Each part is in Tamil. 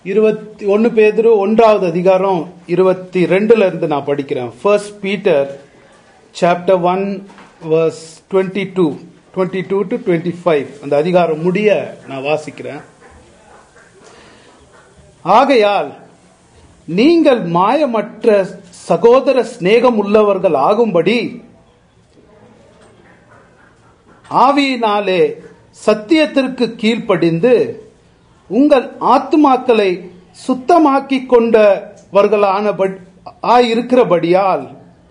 இருபத்தி ஒன்னு பேதுரு ஒன்றாவது அதிகாரம் இருபத்தி ரெண்டுல இருந்து நான் படிக்கிறேன் first Peter chapter one verse twenty two twenty two to twenty five அந்த அதிகாரம் முடிய நான் வாசிக்கிறேன் ஆகையால் நீங்கள் மாயமற்ற சகோதர சிநேகம் உள்ளவர்கள் ஆகும்படி ஆவியினாலே சத்தியத்திற்கு கீழ்ப்படிந்து உங்கள் ஆத்துமாக்களை சுத்தமாக்கிக் கொண்டவர்களான ஆயிருக்கிறபடியால்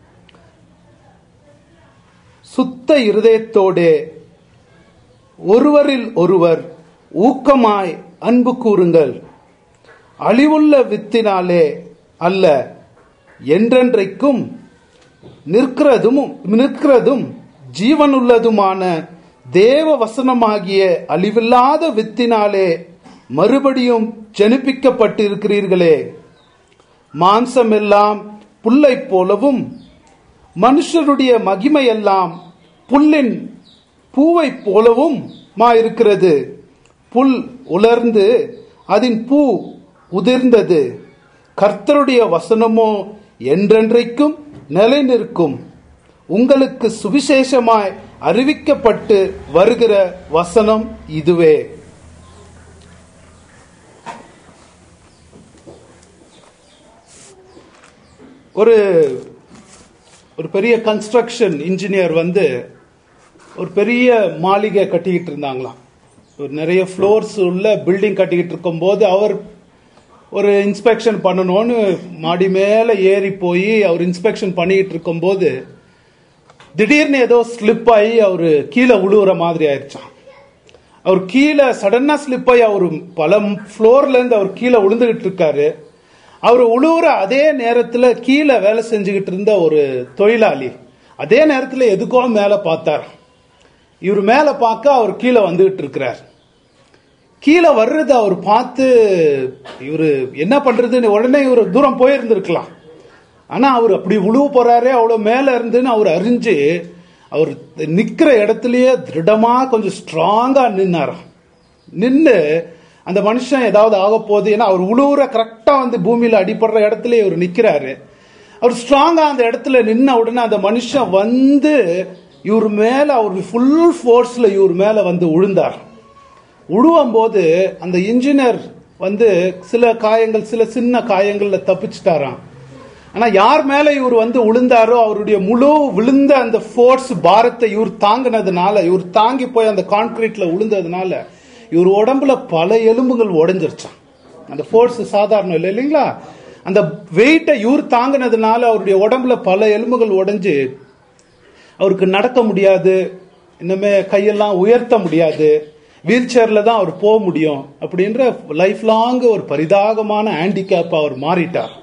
சுத்த இருதயத்தோடே ஒருவரில் ஒருவர் ஊக்கமாய் அன்பு கூறுங்கள் அழிவுள்ள வித்தினாலே அல்ல என்றென்றைக்கும் நிற்கிறதும் நிற்கிறதும் ஜீவனுள்ளதுமான தேவ வசனமாகிய அழிவில்லாத வித்தினாலே மறுபடியும் ஜனிப்பிக்கப்பட்டிருக்கிறீர்களே மாம்சமெல்லாம் புல்லை போலவும் மனுஷருடைய மகிமையெல்லாம் புல்லின் பூவை போலவும் இருக்கிறது புல் உலர்ந்து அதன் பூ உதிர்ந்தது கர்த்தருடைய வசனமோ என்றென்றைக்கும் நிலை நிற்கும் உங்களுக்கு சுவிசேஷமாய் அறிவிக்கப்பட்டு வருகிற வசனம் இதுவே ஒரு ஒரு பெரிய கன்ஸ்ட்ரக்ஷன் இன்ஜினியர் வந்து ஒரு பெரிய மாளிகை கட்டிக்கிட்டு இருந்தாங்களாம் ஒரு நிறைய ஃப்ளோர்ஸ் உள்ள பில்டிங் கட்டிக்கிட்டு இருக்கும்போது அவர் ஒரு இன்ஸ்பெக்ஷன் பண்ணணும்னு மாடி மேலே ஏறி போய் அவர் இன்ஸ்பெக்ஷன் பண்ணிக்கிட்டு இருக்கும்போது திடீர்னு ஏதோ ஸ்லிப் ஆகி அவர் கீழே உழுவுற மாதிரி ஆயிடுச்சான் அவர் கீழே சடனா ஸ்லிப் ஆகி அவர் பல ஃப்ளோர்ல இருந்து அவர் கீழே விழுந்துகிட்டு இருக்காரு அவர் உழுவுற அதே நேரத்தில் கீழே வேலை செஞ்சுக்கிட்டு இருந்த ஒரு தொழிலாளி அதே நேரத்தில் எதுக்கோ மேலே பார்த்தார் இவர் மேலே பார்க்க அவர் கீழே வந்துகிட்டு இருக்கிறார் கீழே வர்றது அவர் பார்த்து இவர் என்ன பண்றதுன்னு உடனே இவர் தூரம் போயிருந்திருக்கலாம் ஆனா அவர் அப்படி உழுவு போறாரே அவ்வளவு மேல இருந்துன்னு அவர் அறிஞ்சு அவர் நிக்கிற இடத்துலயே திருடமா கொஞ்சம் ஸ்ட்ராங்கா நின்னாராம் நின்று அந்த மனுஷன் ஏதாவது ஆக போகுது ஏன்னா அவர் உழுவுற கரெக்டா வந்து பூமியில அடிப்படுற இடத்துல இவர் நிக்கிறாரு அவர் ஸ்ட்ராங்கா அந்த இடத்துல நின்ன உடனே அந்த மனுஷன் வந்து இவர் மேல அவர் ஃபுல் ஃபோர்ஸ்ல இவர் மேல வந்து உழுந்தார் உழுவும் போது அந்த இன்ஜினியர் வந்து சில காயங்கள் சில சின்ன காயங்கள்ல தப்பிச்சிட்டாராம் ஆனா யார் மேல இவர் வந்து விழுந்தாரோ அவருடைய முழு விழுந்த அந்த ஃபோர்ஸ் பாரத்தை இவர் தாங்கினதுனால இவர் தாங்கி போய் அந்த கான்கிரீட்ல விழுந்ததுனால இவர் உடம்புல பல எலும்புகள் உடஞ்சிருச்சான் அந்த ஃபோர்ஸ் சாதாரணம் இல்லை இல்லைங்களா அந்த வெயிட்டை இவர் தாங்கினதுனால அவருடைய உடம்புல பல எலும்புகள் உடைஞ்சு அவருக்கு நடக்க முடியாது இன்னுமே கையெல்லாம் உயர்த்த முடியாது வீல் சேர்ல தான் அவர் போக முடியும் அப்படின்ற லைஃப் லாங் ஒரு பரிதாகமான ஹேண்டிகேப் அவர் மாறிட்டார்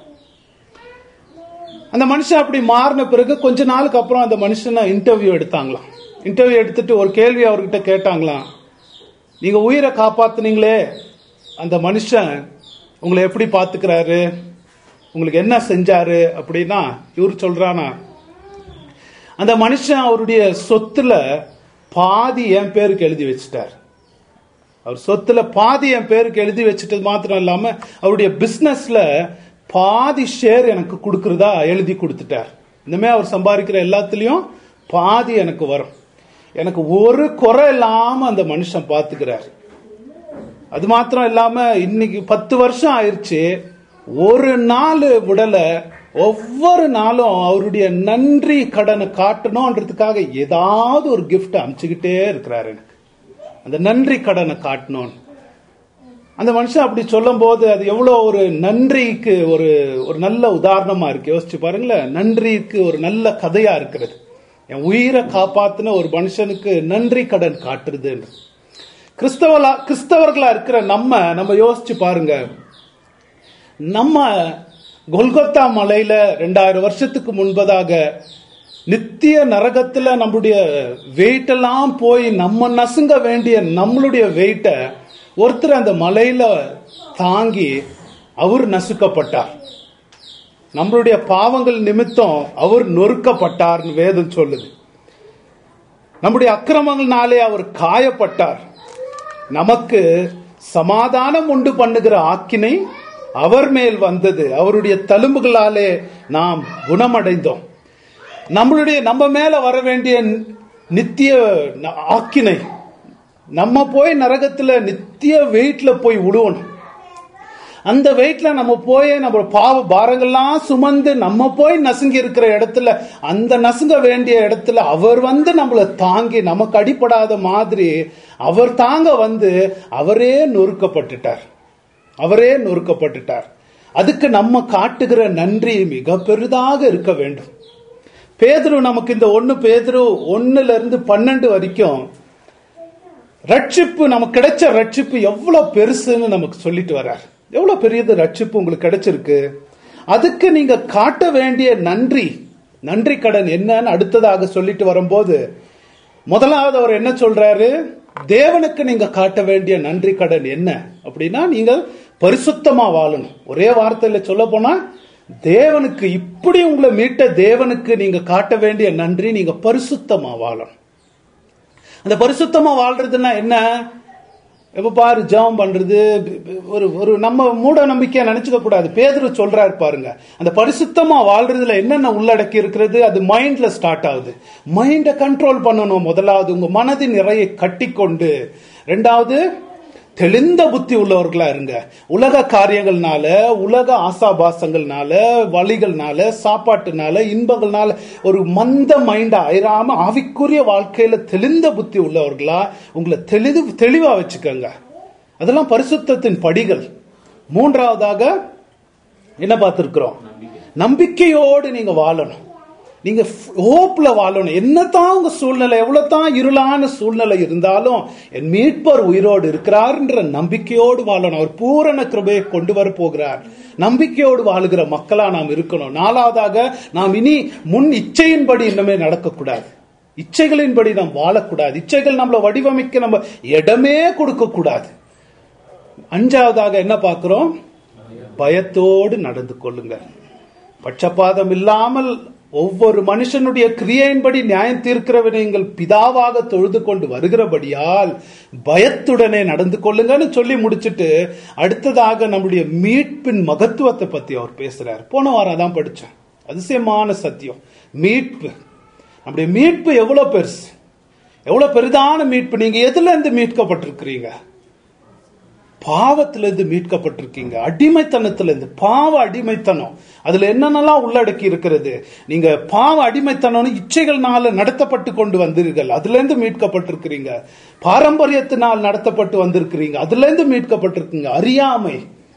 அந்த மனுஷன் அப்படி மாறின பிறகு கொஞ்ச நாளுக்கு அப்புறம் அந்த மனுஷனை இன்டர்வியூ எடுத்தாங்களாம் இன்டர்வியூ எடுத்துட்டு ஒரு கேள்வி அவர்கிட்ட கேட்டாங்களாம் நீங்க உயிரை காப்பாத்துனீங்களே அந்த மனுஷன் உங்களை எப்படி பாத்துக்கிறாரு உங்களுக்கு என்ன செஞ்சாரு அப்படின்னா இவர் சொல்றானா அந்த மனுஷன் அவருடைய சொத்துல பாதி என் பேருக்கு எழுதி வச்சிட்டார் அவர் சொத்துல பாதி என் பேருக்கு எழுதி வச்சுட்டது மாத்திரம் இல்லாம அவருடைய பிசினஸ்ல பாதி ஷேர் எனக்கு கொடுக்கறதா எழுதி கொடுத்துட்டார் இனிமே அவர் சம்பாதிக்கிற எல்லாத்துலயும் பாதி எனக்கு வரும் எனக்கு ஒரு குறை இல்லாம அந்த மனுஷன் பாத்துக்கிறார் அது மாத்திரம் இல்லாம இன்னைக்கு பத்து வருஷம் ஆயிருச்சு ஒரு நாள் விடல ஒவ்வொரு நாளும் அவருடைய நன்றி கடனை காட்டணும்ன்றதுக்காக ஏதாவது ஒரு கிஃப்ட் அனுப்பிச்சுக்கிட்டே இருக்கிறாரு எனக்கு அந்த நன்றி கடனை காட்டணும் அந்த மனுஷன் அப்படி சொல்லும் போது அது எவ்வளவு ஒரு நன்றிக்கு ஒரு ஒரு நல்ல உதாரணமா இருக்கு யோசிச்சு பாருங்களேன் நன்றிக்கு ஒரு நல்ல கதையா இருக்கிறது என் உயிரை காப்பாத்தின ஒரு மனுஷனுக்கு நன்றி கடன் காட்டுறது கிறிஸ்தவலா கிறிஸ்தவர்களா இருக்கிற நம்ம நம்ம யோசிச்சு பாருங்க நம்ம கொல்கத்தா மலையில ரெண்டாயிரம் வருஷத்துக்கு முன்பதாக நித்திய நரகத்துல நம்மளுடைய வெயிட் எல்லாம் போய் நம்ம நசுங்க வேண்டிய நம்மளுடைய வெயிட்டை ஒருத்தர் அந்த மலையில தாங்கி அவர் நசுக்கப்பட்டார் நம்மளுடைய பாவங்கள் நிமித்தம் அவர் நொறுக்கப்பட்டார்னு வேதம் சொல்லுது நம்முடைய அக்கிரமங்கள்னாலே அவர் காயப்பட்டார் நமக்கு சமாதானம் உண்டு பண்ணுகிற ஆக்கினை அவர் மேல் வந்தது அவருடைய தழும்புகளாலே நாம் குணமடைந்தோம் நம்மளுடைய நம்ம மேல வர வேண்டிய நித்திய ஆக்கினை நம்ம போய் நரகத்துல நித்திய வெயிட்ல போய் விடுவணும் அந்த வெயிட்ல நம்ம போய் நம்ம பாவ பாரங்கள்லாம் சுமந்து நம்ம போய் நசுங்கி இருக்கிற இடத்துல அந்த நசுங்க வேண்டிய இடத்துல அவர் வந்து நம்மள தாங்கி நமக்கு அடிப்படாத மாதிரி அவர் தாங்க வந்து அவரே நொறுக்கப்பட்டுட்டார் அவரே நொறுக்கப்பட்டுட்டார் அதுக்கு நம்ம காட்டுகிற நன்றி மிக பெரிதாக இருக்க வேண்டும் பேதுரு நமக்கு இந்த ஒன்னு பேதுரு ஒன்னுல இருந்து பன்னெண்டு வரைக்கும் ரட்சிப்பு நமக்கு கிடைச்ச ரட்சிப்பு எவ்வளவு பெருசுன்னு நமக்கு சொல்லிட்டு வர்றார் எவ்வளவு பெரியது ரட்சிப்பு உங்களுக்கு கிடைச்சிருக்கு அதுக்கு நீங்க காட்ட வேண்டிய நன்றி நன்றி கடன் என்னன்னு அடுத்ததாக சொல்லிட்டு வரும்போது முதலாவது அவர் என்ன சொல்றாரு தேவனுக்கு நீங்க காட்ட வேண்டிய நன்றி கடன் என்ன அப்படின்னா நீங்க பரிசுத்தமா வாழணும் ஒரே வார்த்தையில சொல்ல போனா தேவனுக்கு இப்படி உங்களை மீட்ட தேவனுக்கு நீங்க காட்ட வேண்டிய நன்றி நீங்க பரிசுத்தமா வாழணும் அந்த பரிசுத்தமா வாழ்றதுன்னா என்ன எப்ப பாரு ஜெபம் பண்றது ஒரு ஒரு நம்ம மூட நம்பிக்கையா நினைச்சுக்க கூடாது பேதரு சொல்றாரு பாருங்க அந்த பரிசுத்தமா வாழ்றதுல என்னென்ன உள்ளடக்கி இருக்கிறது அது மைண்ட்ல ஸ்டார்ட் ஆகுது மைண்ட கண்ட்ரோல் பண்ணணும் முதலாவது உங்க மனதின் நிறைய கட்டிக்கொண்டு ரெண்டாவது தெளிந்த புத்தி உள்ளவர்களா இருங்க உலக காரியங்கள்னால உலக ஆசாபாசங்கள்னால வழிகள்னால சாப்பாட்டுனால இன்பங்கள்னால ஒரு மந்த மைண்டா ஆயிராம ஆவிக்குரிய வாழ்க்கையில தெளிந்த புத்தி உள்ளவர்களா உங்களை தெளிவு தெளிவா வச்சுக்கோங்க அதெல்லாம் பரிசுத்தத்தின் படிகள் மூன்றாவதாக என்ன பார்த்திருக்கிறோம் நம்பிக்கையோடு நீங்க வாழணும் நீங்க ஹோப்ல வாழணும் என்னதான் உங்க சூழ்நிலை எவ்வளவுதான் இருளான சூழ்நிலை இருந்தாலும் என் மீட்பர் உயிரோடு இருக்கிறார்ன்ற நம்பிக்கையோடு வாழணும் அவர் பூரண கிருபையை கொண்டு வர போகிறார் நம்பிக்கையோடு வாழுகிற மக்களா நாம் இருக்கணும் நாலாவதாக நாம் இனி முன் இச்சையின்படி இன்னமே நடக்கக்கூடாது இச்சைகளின்படி நாம் வாழக்கூடாது இச்சைகள் நம்மளை வடிவமைக்க நம்ம இடமே கொடுக்க கூடாது அஞ்சாவதாக என்ன பார்க்கிறோம் பயத்தோடு நடந்து கொள்ளுங்க பட்சபாதம் இல்லாமல் ஒவ்வொரு மனுஷனுடைய கிரியையின்படி நியாயம் தீர்க்கிறவனை நீங்கள் பிதாவாக தொழுது கொண்டு வருகிறபடியால் பயத்துடனே நடந்து கொள்ளுங்கன்னு சொல்லி முடிச்சுட்டு அடுத்ததாக நம்முடைய மீட்பின் மகத்துவத்தை பத்தி அவர் பேசுறார் போன வாரம் தான் படிச்சேன் அதிசயமான சத்தியம் மீட்பு நம்முடைய மீட்பு எவ்வளவு பெருசு எவ்வளவு பெரிதான மீட்பு நீங்க எதுல இருந்து மீட்கப்பட்டிருக்கிறீங்க பாவத்திலிருந்து மீட்கப்பட்டிருக்கீங்க அடிமைத்தனத்திலிருந்து பாவ அடிமைத்தனம் அதுல என்னென்னலாம் உள்ளடக்கி இருக்கிறது நீங்க பாவ அடிமைத்தனம் இச்சைகள்னால நடத்தப்பட்டு கொண்டு வந்தீர்கள் அதுல இருந்து மீட்கப்பட்டிருக்கிறீங்க பாரம்பரியத்தினால் நடத்தப்பட்டு வந்திருக்கிறீங்க அதுல இருந்து மீட்கப்பட்டிருக்கீங்க அறியாமை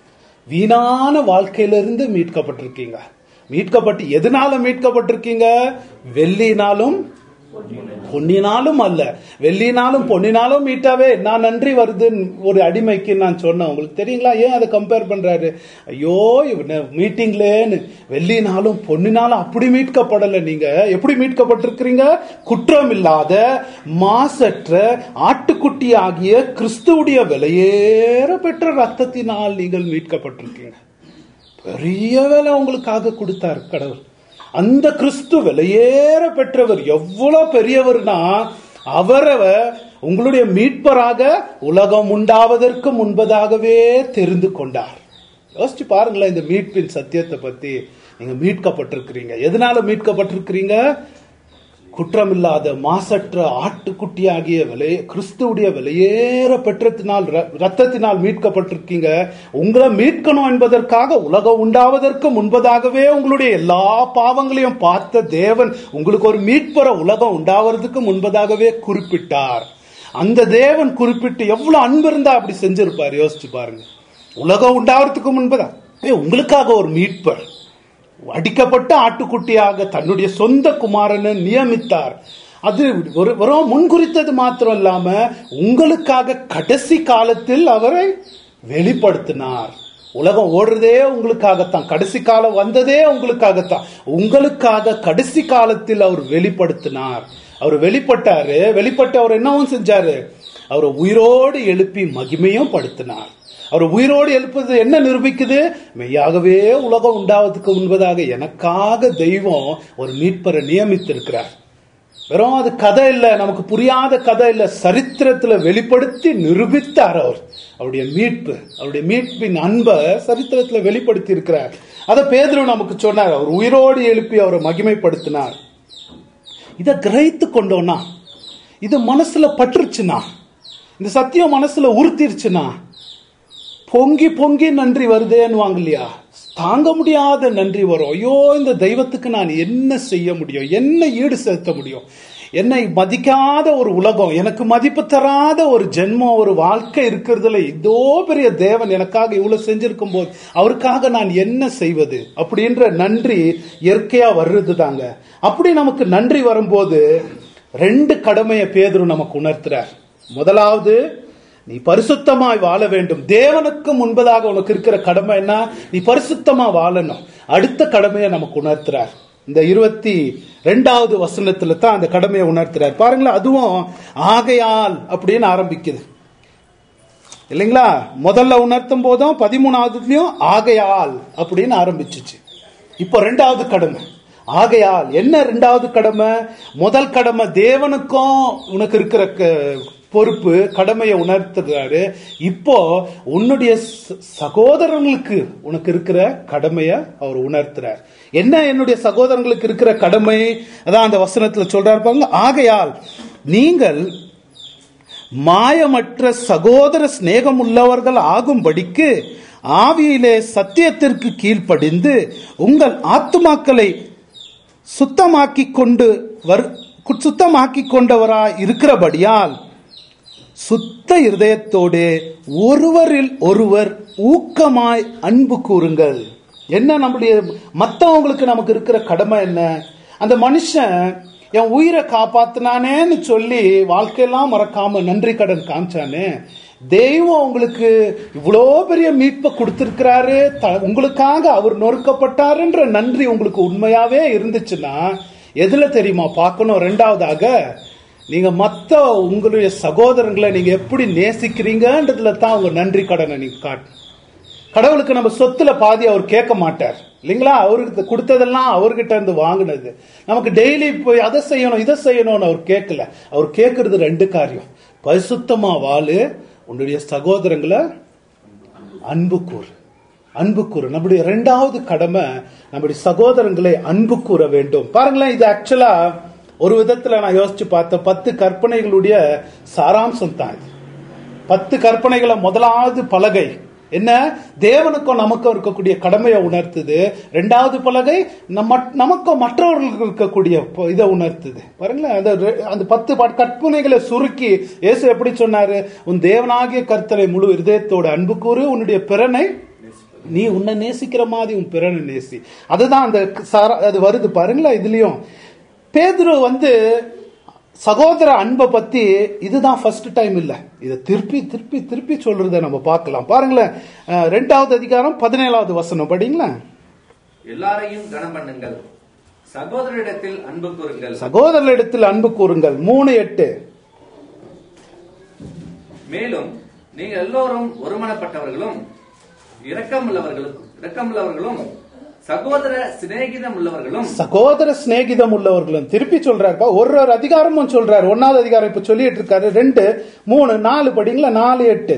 வீணான வாழ்க்கையிலிருந்து மீட்கப்பட்டிருக்கீங்க மீட்கப்பட்டு எதனால மீட்கப்பட்டிருக்கீங்க வெள்ளினாலும் பொன்னினாலும் அல்ல வெள்ளினாலும் பொன்னினாலும் மீட்டாவே நான் நன்றி வருது ஒரு அடிமைக்கு நான் சொன்னேன் உங்களுக்கு தெரியுங்களா ஏன் அதை கம்பேர் பண்றாரு ஐயோ மீட்டிங்லேன்னு வெள்ளினாலும் பொன்னினாலும் அப்படி மீட்கப்படலை நீங்க எப்படி மீட்கப்பட்டிருக்கிறீங்க குற்றம் இல்லாத மாசற்ற ஆட்டுக்குட்டி ஆகிய கிறிஸ்துவுடைய விலையேற பெற்ற ரத்தத்தினால் நீங்கள் மீட்கப்பட்டிருக்கீங்க பெரிய வேலை உங்களுக்காக கொடுத்தார் கடவுள் அந்த கிறிஸ்து விலையேற பெற்றவர் எவ்வளவு பெரியவர்னா அவரை உங்களுடைய மீட்பராக உலகம் உண்டாவதற்கு முன்பதாகவே தெரிந்து கொண்டார் யோசிச்சு பாருங்களேன் இந்த மீட்பின் சத்தியத்தை பத்தி நீங்க மீட்கப்பட்டிருக்கிறீங்க எதனால மீட்கப்பட்டிருக்கிறீங்க குற்றமில்லாத மாசற்ற ஆட்டுக்குட்டி ஆகிய விலை கிறிஸ்துவுடைய விலையேற பெற்றத்தினால் ரத்தத்தினால் மீட்கப்பட்டிருக்கீங்க உங்களை மீட்கணும் என்பதற்காக உலகம் உண்டாவதற்கு முன்பதாகவே உங்களுடைய எல்லா பாவங்களையும் பார்த்த தேவன் உங்களுக்கு ஒரு மீட்பற உலகம் உண்டாவதற்கு முன்பதாகவே குறிப்பிட்டார் அந்த தேவன் குறிப்பிட்டு எவ்வளவு அன்பு இருந்தா அப்படி செஞ்சிருப்பார் யோசிச்சு பாருங்க உலகம் உண்டாவதுக்கு முன்பதா உங்களுக்காக ஒரு மீட்பர் அடிக்கப்பட்ட ஆட்டுக்குட்டியாக தன்னுடைய சொந்த குமாரனை நியமித்தார் அது ஒரு வெறும் முன்குறித்தது மாத்திரம் இல்லாம உங்களுக்காக கடைசி காலத்தில் அவரை வெளிப்படுத்தினார் உலகம் ஓடுறதே உங்களுக்காகத்தான் கடைசி காலம் வந்ததே உங்களுக்காகத்தான் உங்களுக்காக கடைசி காலத்தில் அவர் வெளிப்படுத்தினார் அவர் வெளிப்பட்டாரு வெளிப்பட்டு அவர் என்னவும் செஞ்சாரு அவர் உயிரோடு எழுப்பி மகிமையும் படுத்தினார் அவர் உயிரோடு எழுப்பது என்ன நிரூபிக்குது மெய்யாகவே உலகம் உண்டாவதுக்கு முன்பதாக எனக்காக தெய்வம் ஒரு மீட்பரை நியமித்திருக்கிறார் வெறும் அது கதை இல்ல நமக்கு புரியாத கதை இல்ல சரித்திரத்துல வெளிப்படுத்தி நிரூபித்தார் அவர் அவருடைய மீட்பு அவருடைய மீட்பின் அன்பை சரித்திரத்துல வெளிப்படுத்தி இருக்கிறார் அதை பேதுரு நமக்கு சொன்னார் அவர் உயிரோடு எழுப்பி அவரை மகிமைப்படுத்தினார் இதை கிரகித்து கொண்டோம்னா இது மனசுல பற்றுச்சுன்னா இந்த சத்தியம் மனசுல உறுத்திருச்சுன்னா பொங்கி பொங்கி நன்றி வருதேன்னு இல்லையா தாங்க முடியாத நன்றி வரும் ஐயோ இந்த தெய்வத்துக்கு நான் என்ன செய்ய முடியும் என்ன ஈடு செலுத்த முடியும் என்னை மதிக்காத ஒரு உலகம் எனக்கு மதிப்பு தராத ஒரு ஜென்மம் ஒரு வாழ்க்கை இருக்கிறதுல இதோ பெரிய தேவன் எனக்காக இவ்வளவு செஞ்சிருக்கும் போது அவருக்காக நான் என்ன செய்வது அப்படின்ற நன்றி இயற்கையா வர்றது தாங்க அப்படி நமக்கு நன்றி வரும்போது ரெண்டு கடமையை பேதுரு நமக்கு உணர்த்துறார் முதலாவது நீ பரிசுத்தமாய் வாழ வேண்டும் தேவனுக்கு முன்பதாக உனக்கு இருக்கிற கடமை என்ன நீ பரிசுத்தமா வாழணும் அடுத்த கடமையை நமக்கு உணர்த்துறார் இந்த இருபத்தி ரெண்டாவது வசனத்துல தான் அந்த கடமையை உணர்த்துறார் பாருங்களேன் அதுவும் ஆகையால் அப்படின்னு ஆரம்பிக்குது இல்லைங்களா முதல்ல உணர்த்தும் போதும் பதிமூணாவதுலயும் ஆகையால் அப்படின்னு ஆரம்பிச்சுச்சு இப்போ ரெண்டாவது கடமை ஆகையால் என்ன ரெண்டாவது கடமை முதல் கடமை தேவனுக்கும் உனக்கு இருக்கிற க- பொறுப்பு கடமையை உணர்த்துறாரு இப்போ உன்னுடைய ச- சகோதரர்களுக்கு உனக்கு இருக்கிற கடமையை அவர் உணர்த்துறார் என்ன என்னுடைய சகோதரங்களுக்கு இருக்கிற கடமை அதான் அந்த வசனத்துல சொல்றாரு பாருங்க ஆகையால் நீங்கள் மாயமற்ற சகோதர சிநேகம் உள்ளவர்கள் ஆகும்படிக்கு ஆவியிலே சத்தியத்திற்கு கீழ்ப்படிந்து உங்கள் ஆத்துமாக்களை சுத்தமாக்கி கொண்டு வர் சுத்தமாக்கி கொண்டவராய் இருக்கிறபடியால் சுத்த இருதயத்தோடு ஒருவரில் ஒருவர் ஊக்கமாய் அன்பு கூறுங்கள் என்ன நம்முடைய மத்தவங்களுக்கு நமக்கு இருக்கிற கடமை என்ன அந்த மனுஷன் என் உயிரை காப்பாத்தினானேன்னு சொல்லி வாழ்க்கையெல்லாம் மறக்காம நன்றி கடன் காமிச்சானே தெய்வம் உங்களுக்கு இவ்வளோ பெரிய மீட்பை கொடுத்திருக்கிறாரு த- உங்களுக்காக அவர் நொறுக்கப்பட்டாருன்ற நன்றி உங்களுக்கு உண்மையாவே இருந்துச்சுன்னா எதுல தெரியுமா பார்க்கணும் ரெண்டாவதாக நீங்க மத்த உங்களுடைய சகோதரங்களை நீங்க எப்படி நேசிக்கிறீங்கன்றதுல தான் உங்க நன்றி கடனை நீங்க காட்டணும் கடவுளுக்கு நம்ம சொத்துல பாதி அவர் கேட்க மாட்டார் இல்லைங்களா அவருக்கு கொடுத்ததெல்லாம் அவர்கிட்ட இருந்து வாங்கினது நமக்கு டெய்லி போய் அதை செய்யணும் இதை செய்யணும்னு அவர் கேட்கல அவர் கேட்கறது ரெண்டு காரியம் பரிசுத்தமா வாழு உன்னுடைய சகோதரங்களை அன்பு கூறு அன்பு கூறு நம்முடைய இரண்டாவது கடமை நம்முடைய சகோதரங்களை அன்பு கூற வேண்டும் பாருங்களேன் இது ஆக்சுவலா ஒரு விதத்துல நான் யோசிச்சு பார்த்தேன் பத்து கற்பனைகளுடைய சாராம்சம் தான் இது பத்து கற்பனைகளை முதலாவது பலகை என்ன தேவனுக்கும் நமக்கும் இருக்கக்கூடிய கடமையை உணர்த்துது ரெண்டாவது பலகை நம்ம நமக்கும் மற்றவர்களுக்கு இருக்கக்கூடிய ப- இதை உணர்த்துது பாருங்களேன் அந்த ரெ- அந்த பத்து ப- கற்பனைகளை சுருக்கி இயேசு எப்படி சொன்னாரு உன் தேவனாகிய கர்த்தரை முழு இதயத்தோட அன்பு கூறு உன்னுடைய பிறனை நீ உன்னை நேசிக்கிற மாதிரி உன் பிறனை நேசி அதுதான் அந்த சாரா அது வருது பாருங்களேன் இதுலயும் பேதுரு வந்து சகோதர அன்பை பத்தி இதுதான் ஃபர்ஸ்ட் டைம் இல்ல இதை திருப்பி திருப்பி திருப்பி சொல்றதை நம்ம பார்க்கலாம் பாருங்களேன் அஹ், ரெண்டாவது அதிகாரம் பதினேழாவது வசனம் படிங்களேன் எல்லாரையும் கனம் பண்ணுங்கள் சகோதரிடத்தில் அன்பு கூறுங்கள் சகோதரரிடத்தில் அன்பு கூறுங்கள் மூணு எட்டு மேலும் நீங்கள் எல்லோரும் ஒருமனப்பட்டவர்களும் இரக்கமுள்ளவர்களும் இரக்கமுள்ளவர்களும் சகோதர சிநேகிதம் உள்ளவர்களும் சகோதர சிநேகிதம் உள்ளவர்களும் திருப்பி சொல்றாருப்பா ஒரு ஒரு அதிகாரமும் சொல்றாரு ஒன்னாவது அதிகாரம் இப்ப சொல்லிட்டு இருக்காரு ரெண்டு மூணு நாலு படிங்களா நாலு எட்டு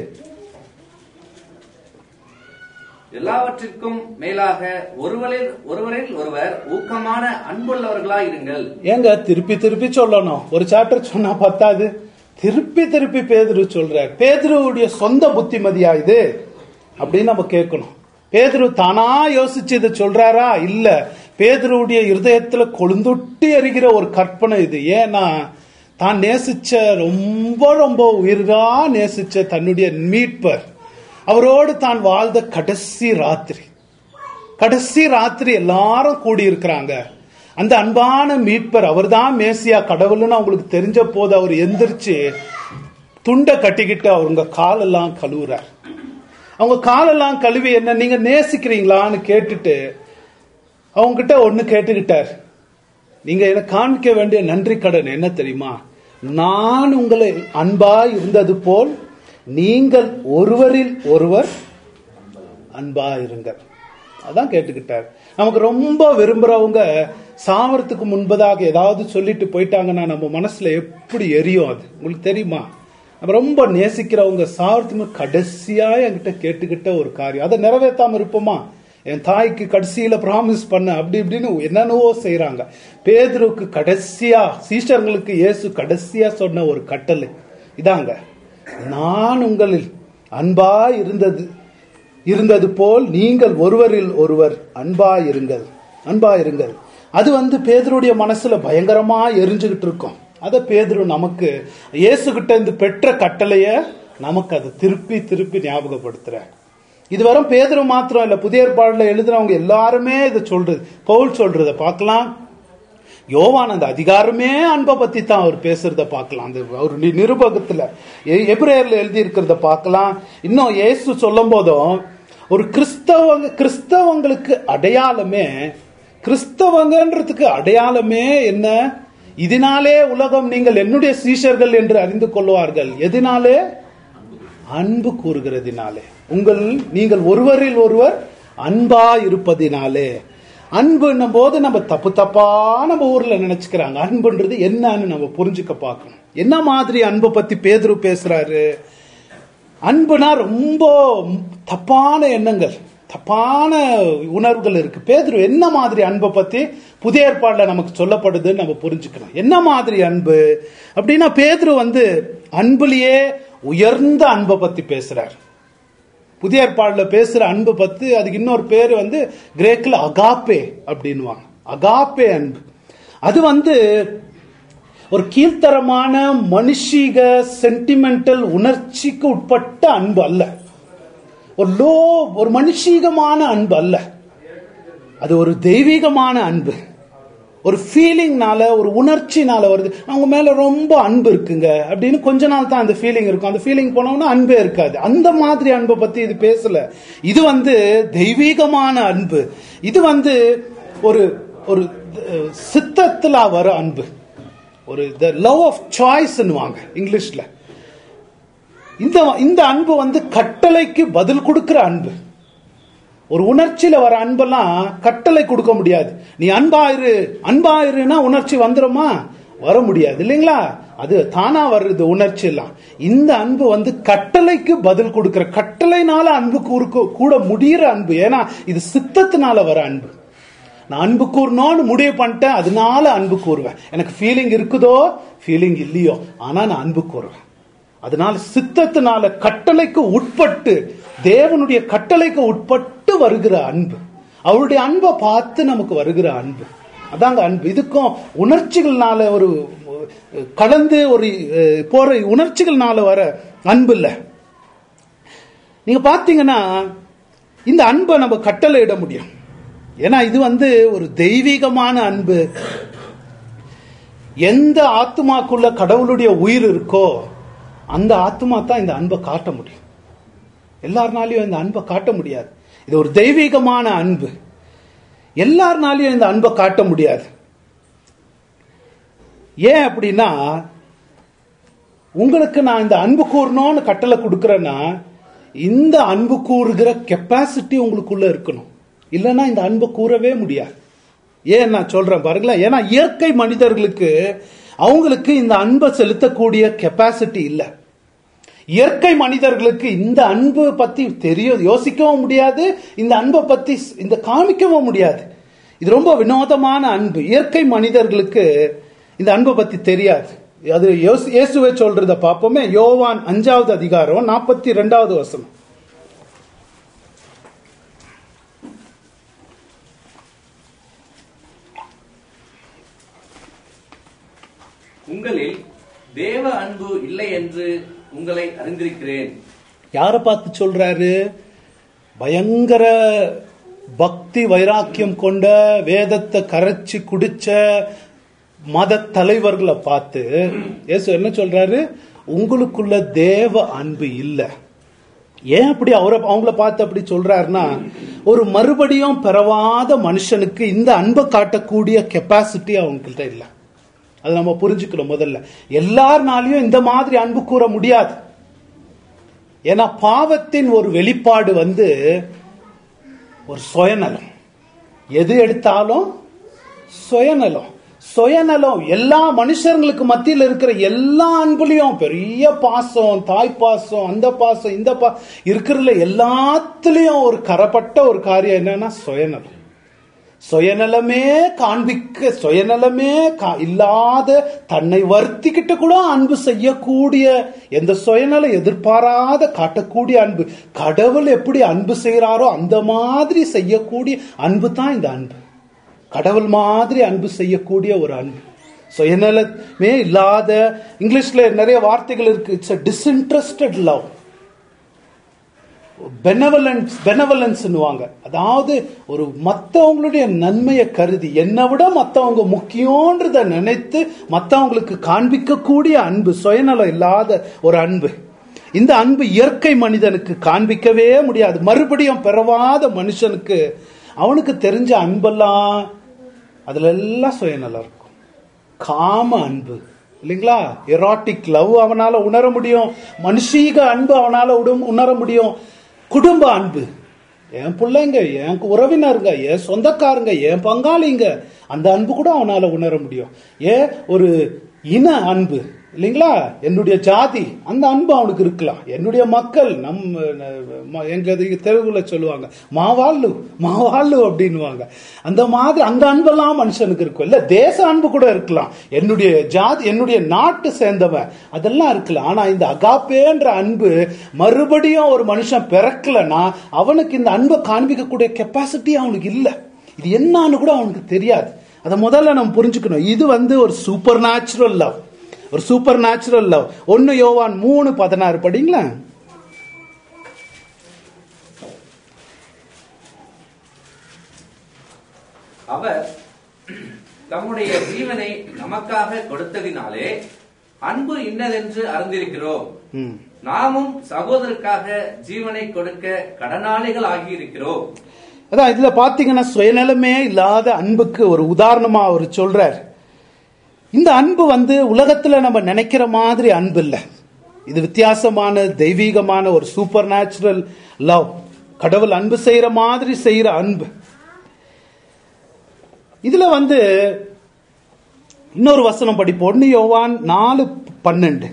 எல்லாவற்றிற்கும் மேலாக ஒருவரில் ஒருவரில் ஒருவர் ஊக்கமான அன்புள்ளவர்களாய் இருங்கள் ஏங்க திருப்பி திருப்பி சொல்லணும் ஒரு சாப்டர் சொன்னா பத்தாது திருப்பி திருப்பி பேதுரு சொல்றார் பேதுருவுடைய சொந்த புத்திமதியா இது அப்படின்னு நம்ம கேட்கணும் பேதுரு தானா யோசிச்சு இதை சொல்றாரா இல்ல பேதுருவுடைய இருதயத்துல கொழுந்துட்டி எறிகிற ஒரு கற்பனை இது ஏன்னா தான் நேசிச்ச ரொம்ப ரொம்ப உயிரா நேசிச்ச தன்னுடைய மீட்பர் அவரோடு தான் வாழ்ந்த கடைசி ராத்திரி கடைசி ராத்திரி எல்லாரும் கூடி இருக்கிறாங்க அந்த அன்பான மீட்பர் அவர்தான் மேசியா கடவுள்னு அவங்களுக்கு தெரிஞ்ச போது அவர் எந்திரிச்சு துண்டை கட்டிக்கிட்டு அவங்க காலெல்லாம் கழுவுறார் அவங்க காலெல்லாம் கழுவி என்ன நீங்க நேசிக்கிறீங்களான்னு கேட்டுட்டு அவங்க கிட்ட ஒண்ணு கேட்டுக்கிட்டார் நீங்க எனக்கு காண்பிக்க வேண்டிய நன்றி கடன் என்ன தெரியுமா நான் உங்களை அன்பாய் இருந்தது போல் நீங்கள் ஒருவரில் ஒருவர் அன்பா இருங்கள் அதான் கேட்டுக்கிட்டார் நமக்கு ரொம்ப விரும்புறவங்க சாவறதுக்கு முன்பதாக ஏதாவது சொல்லிட்டு போயிட்டாங்கன்னா நம்ம மனசுல எப்படி எரியும் அது உங்களுக்கு தெரியுமா நம்ம ரொம்ப நேசிக்கிறவங்க சாவறதுக்கு முன்பு கடைசியா என்கிட்ட கேட்டுக்கிட்ட ஒரு காரியம் அதை நிறைவேற்றாம இருப்போமா என் தாய்க்கு கடைசியில ப்ராமிஸ் பண்ண அப்படி இப்படின்னு என்னென்னவோ செய்றாங்க பேதுருவுக்கு கடைசியா சீஷர்களுக்கு இயேசு கடைசியா சொன்ன ஒரு கட்டளை இதாங்க நான் உங்களில் அன்பா இருந்தது இருந்தது போல் நீங்கள் ஒருவரில் ஒருவர் அன்பா இருங்கள் அன்பா இருங்கள் அது வந்து பேதருடைய மனசுல பயங்கரமா எரிஞ்சுகிட்டு இருக்கும் அத பேதுரு நமக்கு இயேசு கிட்ட இருந்து பெற்ற கட்டளைய நமக்கு அதை திருப்பி திருப்பி ஞாபகப்படுத்துறார் இது வரும் பேதுரு மாத்திரம் இல்ல புதிய ஏற்பாடுல எழுதுறவங்க எல்லாருமே இதை சொல்றது பவுல் சொல்றத பார்க்கலாம் யோவான் அந்த அதிகாரமே அன்பை பத்தி தான் அவர் பேசுறத பார்க்கலாம் அந்த அவர் நி- நிருபகத்துல எ- எபிரேயர்ல எழுதி இருக்கிறத பார்க்கலாம் இன்னும் இயேசு சொல்லும் போதும் ஒரு கிறிஸ்தவங்க கிறிஸ்தவங்களுக்கு அடையாளமே கிறிஸ்தவங்கன்றதுக்கு அடையாளமே என்ன இதனாலே உலகம் நீங்கள் என்னுடைய சீஷர்கள் என்று அறிந்து கொள்வார்கள் எதனாலே அன்பு கூறுகிறதினாலே உங்கள் நீங்கள் ஒருவரில் ஒருவர் அன்பா இருப்பதினாலே அன்புன்னும் போது நம்ம தப்பு தப்பா நம்ம ஊர்ல நினைச்சுக்கிறாங்க அன்புன்றது என்னன்னு நம்ம புரிஞ்சுக்க பார்க்கணும் என்ன மாதிரி அன்பை பத்தி பேதுரு பேசுறாரு அன்புனா ரொம்ப தப்பான எண்ணங்கள் தப்பான உணர்வுகள் இருக்கு பேதுரு என்ன மாதிரி அன்பை பத்தி புதிய ஏற்பாடுல நமக்கு சொல்லப்படுதுன்னு நம்ம புரிஞ்சுக்கணும் என்ன மாதிரி அன்பு அப்படின்னா பேதுரு வந்து அன்புலயே உயர்ந்த அன்பை பத்தி பேசுறார் புதிய ஏற்பாடுல பேசுற அன்பு பத்தி அதுக்கு இன்னொரு பேர் வந்து கிரேக்கில் அகாப்பே அப்படின்னுவாங்க அகாப்பே அன்பு அது வந்து ஒரு கீழ்த்தரமான மனுஷிக சென்டிமெண்டல் உணர்ச்சிக்கு உட்பட்ட அன்பு அல்ல ஒரு லோ ஒரு மனுஷீகமான அன்பு அல்ல அது ஒரு தெய்வீகமான அன்பு ஒரு ஃபீலிங்னால ஒரு உணர்ச்சினால வருது அவங்க மேல ரொம்ப அன்பு இருக்குங்க அப்படின்னு கொஞ்ச நாள் தான் அந்த ஃபீலிங் இருக்கும் அந்த ஃபீலிங் போனோம்னா அன்பே இருக்காது அந்த மாதிரி அன்பை பத்தி இது பேசல இது வந்து தெய்வீகமான அன்பு இது வந்து ஒரு ஒரு அஹ், சித்தத்துல வர அன்பு ஒரு த லவ் ஆஃப் சாய்ஸ்ன்னுவாங்க இங்கிலீஷ்ல இந்த இந்த அன்பு வந்து கட்டளைக்கு பதில் கொடுக்கிற அன்பு ஒரு உணர்ச்சியில வர அன்பெல்லாம் கட்டளை கொடுக்க முடியாது நீ அன்பாயிரு அன்பாயிருன்னா உணர்ச்சி வந்துருமா வர முடியாது இல்லைங்களா அது தானா வர்றது உணர்ச்சி எல்லாம் இந்த அன்பு வந்து கட்டளைக்கு பதில் கொடுக்கிற கட்டளைனால அன்பு கூறுக்க கூட முடியிற அன்பு ஏன்னா இது சித்தத்தினால வர அன்பு நான் அன்பு கூறணும்னு முடிவு பண்ணிட்டேன் அதனால அன்பு கூறுவேன் எனக்கு ஃபீலிங் இருக்குதோ ஃபீலிங் இல்லையோ ஆனா நான் அன்பு கூறுவேன் அதனால சித்தத்தினால கட்டளைக்கு உட்பட்டு தேவனுடைய கட்டளைக்கு உட்பட்டு வருகிற அன்பு அவருடைய அன்பை பார்த்து நமக்கு வருகிற அன்பு அதாங்க அன்பு இதுக்கும் உணர்ச்சிகள்னால ஒரு அஹ், கடந்து ஒரு அஹ், போற உணர்ச்சிகள்னால வர அன்பு இல்ல நீங்க பாத்தீங்கன்னா இந்த அன்பை நம்ம கட்டளையிட முடியும் ஏன்னா இது வந்து ஒரு தெய்வீகமான அன்பு எந்த ஆத்மாக்குள்ள கடவுளுடைய உயிர் இருக்கோ அந்த ஆத்மா தான் இந்த அன்பை காட்ட முடியும் எல்லாருனாலையும் இந்த அன்பை காட்ட முடியாது இது ஒரு தெய்வீகமான அன்பு எல்லாருனாலையும் இந்த அன்பை காட்ட முடியாது ஏன் அப்படின்னா உங்களுக்கு நான் இந்த அன்பு கூறணும்னு கட்டளை கொடுக்கறேன்னா இந்த அன்பு கூறுகிற கெப்பாசிட்டி உங்களுக்குள்ள இருக்கணும் இல்லைன்னா இந்த அன்பை கூறவே முடியாது ஏன் நான் சொல்றேன் பாருங்களேன் ஏன்னா இயற்கை மனிதர்களுக்கு அவங்களுக்கு இந்த அன்பை செலுத்தக்கூடிய கெப்பாசிட்டி இல்லை இயற்கை மனிதர்களுக்கு இந்த அன்பு பத்தி தெரியும் யோசிக்கவும் முடியாது இந்த அன்பை பத்தி இந்த காமிக்கவும் முடியாது இது ரொம்ப வினோதமான அன்பு இயற்கை மனிதர்களுக்கு இந்த அன்பை பத்தி தெரியாது அது யோசி- இயேசுவே சொல்றத பார்ப்போமே யோவான் அஞ்சாவது அதிகாரம் நாற்பத்தி ரெண்டாவது வசனம் உங்களில் தேவ அன்பு இல்லை என்று உங்களை அறிந்திருக்கிறேன் யாரை பார்த்து சொல்றாரு பயங்கர பக்தி வைராக்கியம் கொண்ட வேதத்தை கரைச்சி குடிச்ச மத தலைவர்களை பார்த்து இயேசு என்ன சொல்றாரு உங்களுக்குள்ள தேவ அன்பு இல்லை ஏன் அப்படி அவரை அவங்கள பார்த்து அப்படி சொல்றாருன்னா ஒரு மறுபடியும் பிறவாத மனுஷனுக்கு இந்த அன்பை காட்டக்கூடிய கெப்பாசிட்டி அவங்கள்ட்ட இல்லை அது நம்ம புரிஞ்சுக்கணும் முதல்ல எல்லாருனாலையும் இந்த மாதிரி அன்பு கூற முடியாது ஏன்னா பாவத்தின் ஒரு வெளிப்பாடு வந்து ஒரு சுயநலம் எது எடுத்தாலும் சுயநலம் சுயநலம் எல்லா மனுஷர்களுக்கு மத்தியில் இருக்கிற எல்லா அன்புலயும் பெரிய பாசம் தாய் பாசம் அந்த பாசம் இந்த பா இருக்கிறதுல எல்லாத்துலயும் ஒரு கரப்பட்ட ஒரு காரியம் என்னன்னா சுயநலம் சுயநலமே காண்பிக்க சுயநலமே கா- இல்லாத தன்னை வருத்திக்கிட்டு கூட அன்பு செய்யக்கூடிய எந்த சுயநலம் எதிர்பாராத காட்டக்கூடிய அன்பு கடவுள் எப்படி அன்பு செய்யறாரோ அந்த மாதிரி செய்யக்கூடிய அன்பு தான் இந்த அன்பு கடவுள் மாதிரி அன்பு செய்யக்கூடிய ஒரு அன்பு சுயநலமே இல்லாத இங்கிலீஷ்ல நிறைய வார்த்தைகள் இருக்கு இட்ஸ் டிஸ்இன்ட்ரெஸ்டட் லவ் பெனவலன்ஸ் பெனவலன்ஸ்னுவாங்க அதாவது ஒரு மற்றவங்களுடைய நன்மையை கருதி என்னை விட மற்றவங்க முக்கியன்றத நினைத்து மற்றவங்களுக்கு காண்பிக்கக்கூடிய அன்பு சுயநலம் இல்லாத ஒரு அன்பு இந்த அன்பு இயற்கை மனிதனுக்கு காண்பிக்கவே முடியாது மறுபடியும் பிறவாத மனுஷனுக்கு அவனுக்கு தெரிஞ்ச அன்பெல்லாம் அதுல எல்லாம் சுயநலம் இருக்கும் காம அன்பு இல்லைங்களா எராட்டிக் லவ் அவனால உணர முடியும் மனுஷீக அன்பு அவனால உடும்- உணர முடியும் குடும்ப அன்பு என் பிள்ளைங்க என் உறவினருங்க என் சொந்தக்காரங்க என் பங்காளிங்க அந்த அன்பு கூட அவனால உணர முடியும் ஏன் ஒரு இன அன்பு இல்லைங்களா என்னுடைய ஜாதி அந்த அன்பு அவனுக்கு இருக்கலாம் என்னுடைய மக்கள் நம்ம ம- எங்க தெருவுல சொல்லுவாங்க மாவாள்ளு மாவாள்ளு அப்படின்னுவாங்க அந்த மாதிரி அந்த அன்பெல்லாம் மனுஷனுக்கு இருக்கும் இல்ல தேச அன்பு கூட இருக்கலாம் என்னுடைய ஜாதி என்னுடைய நாட்டு சேர்ந்தவன் அதெல்லாம் இருக்கலாம் ஆனா இந்த அகாப்பேன்ற அன்பு மறுபடியும் ஒரு மனுஷன் பிறக்கலன்னா அவனுக்கு இந்த அன்பை காண்பிக்கக்கூடிய கெப்பாசிட்டி அவனுக்கு இல்ல இது என்னன்னு கூட அவனுக்கு தெரியாது அதை முதல்ல நம்ம புரிஞ்சுக்கணும் இது வந்து ஒரு சூப்பர் நேச்சுரல் லவ் ஒரு சூப்பர் நேச்சுரல் லவ் ஒன்னு யோவான் மூணு பதினாறு படிங்களா அவர் தம்முடைய ஜீவனை நமக்காக கொடுத்ததினாலே அன்பு இன்னதென்று அறிந்திருக்கிறோம் ம். நாமும் சகோதரருக்காக ஜீவனை கொடுக்க கடனாளிகள் ஆகியிருக்கிறோம் அதான் இதுல பாத்தீங்கன்னா சுயநலமே இல்லாத அன்புக்கு ஒரு உதாரணமா அவர் சொல்றார் இந்த அன்பு வந்து உலகத்துல நம்ம நினைக்கிற மாதிரி அன்பு இல்ல இது வித்தியாசமான தெய்வீகமான ஒரு சூப்பர் நேச்சுரல் லவ் கடவுள் அன்பு செய்யற மாதிரி செய்யற அன்பு இதுல வந்து இன்னொரு வசனம் படிப்போம் ஒன்னு யோவான் நாலு பன்னெண்டு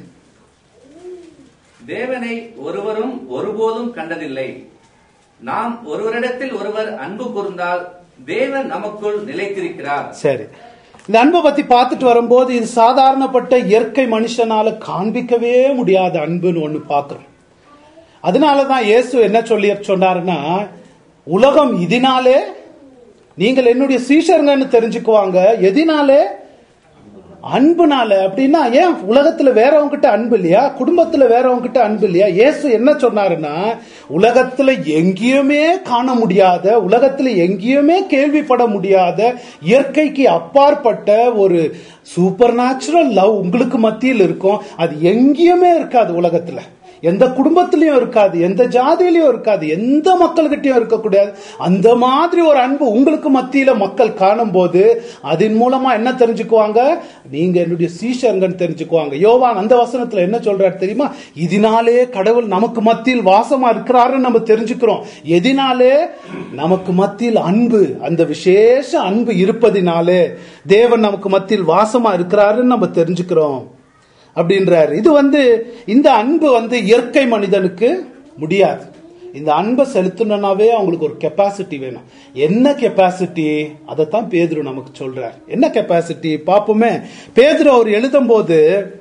தேவனை ஒருவரும் ஒருபோதும் கண்டதில்லை நாம் ஒருவரிடத்தில் ஒருவர் அன்பு கூர்ந்தால் தேவன் நமக்குள் நிலைத்திருக்கிறார் சரி இந்த அன்பை பத்தி பார்த்துட்டு வரும்போது இது சாதாரணப்பட்ட இயற்கை மனுஷனால காண்பிக்கவே முடியாத அன்புன்னு ஒண்ணு பார்க்கிறோம் அதனாலதான் இயேசு என்ன சொல்லி சொன்னாருன்னா உலகம் இதனாலே நீங்கள் என்னுடைய சீஷருங்கன்னு தெரிஞ்சுக்குவாங்க எதினாலே அன்புனால அப்படின்னா ஏன் உலகத்துல வேறவங்க கிட்ட அன்பு இல்லையா குடும்பத்துல வேறவங்க கிட்ட அன்பு இல்லையா இயேசு என்ன சொன்னாருன்னா உலகத்துல எங்கேயுமே காண முடியாத உலகத்துல எங்கேயுமே கேள்விப்பட முடியாத இயற்கைக்கு அப்பாற்பட்ட ஒரு சூப்பர் நேச்சுரல் லவ் உங்களுக்கு மத்தியில் இருக்கும் அது எங்கேயுமே இருக்காது உலகத்துல எந்த குடும்பத்திலயும் இருக்காது எந்த ஜாதியிலயும் இருக்காது எந்த மக்கள்கிட்டயும் இருக்கக்கூடாது அந்த மாதிரி ஒரு அன்பு உங்களுக்கு மத்தியில மக்கள் காணும் போது அதன் மூலமா என்ன தெரிஞ்சுக்குவாங்க நீங்க என்னுடைய சீஷங்கன்னு தெரிஞ்சுக்குவாங்க யோவான் அந்த வசனத்துல என்ன சொல்றாரு தெரியுமா இதனாலே கடவுள் நமக்கு மத்தியில் வாசமா இருக்கிறாருன்னு நம்ம தெரிஞ்சுக்கிறோம் எதினாலே நமக்கு மத்தியில் அன்பு அந்த விசேஷ அன்பு இருப்பதினாலே தேவன் நமக்கு மத்தியில் வாசமா இருக்கிறாருன்னு நம்ம தெரிஞ்சுக்கிறோம் அப்படின்றாரு இது வந்து இந்த அன்பு வந்து இயற்கை மனிதனுக்கு முடியாது இந்த அன்பை செலுத்தணும்னாவே அவங்களுக்கு ஒரு கெப்பாசிட்டி வேணும் என்ன கெப்பாசிட்டி அதைத்தான் பேதுரு நமக்கு சொல்றார் என்ன கெப்பாசிட்டி பார்ப்போமே பேதுரு அவர் எழுதும்போது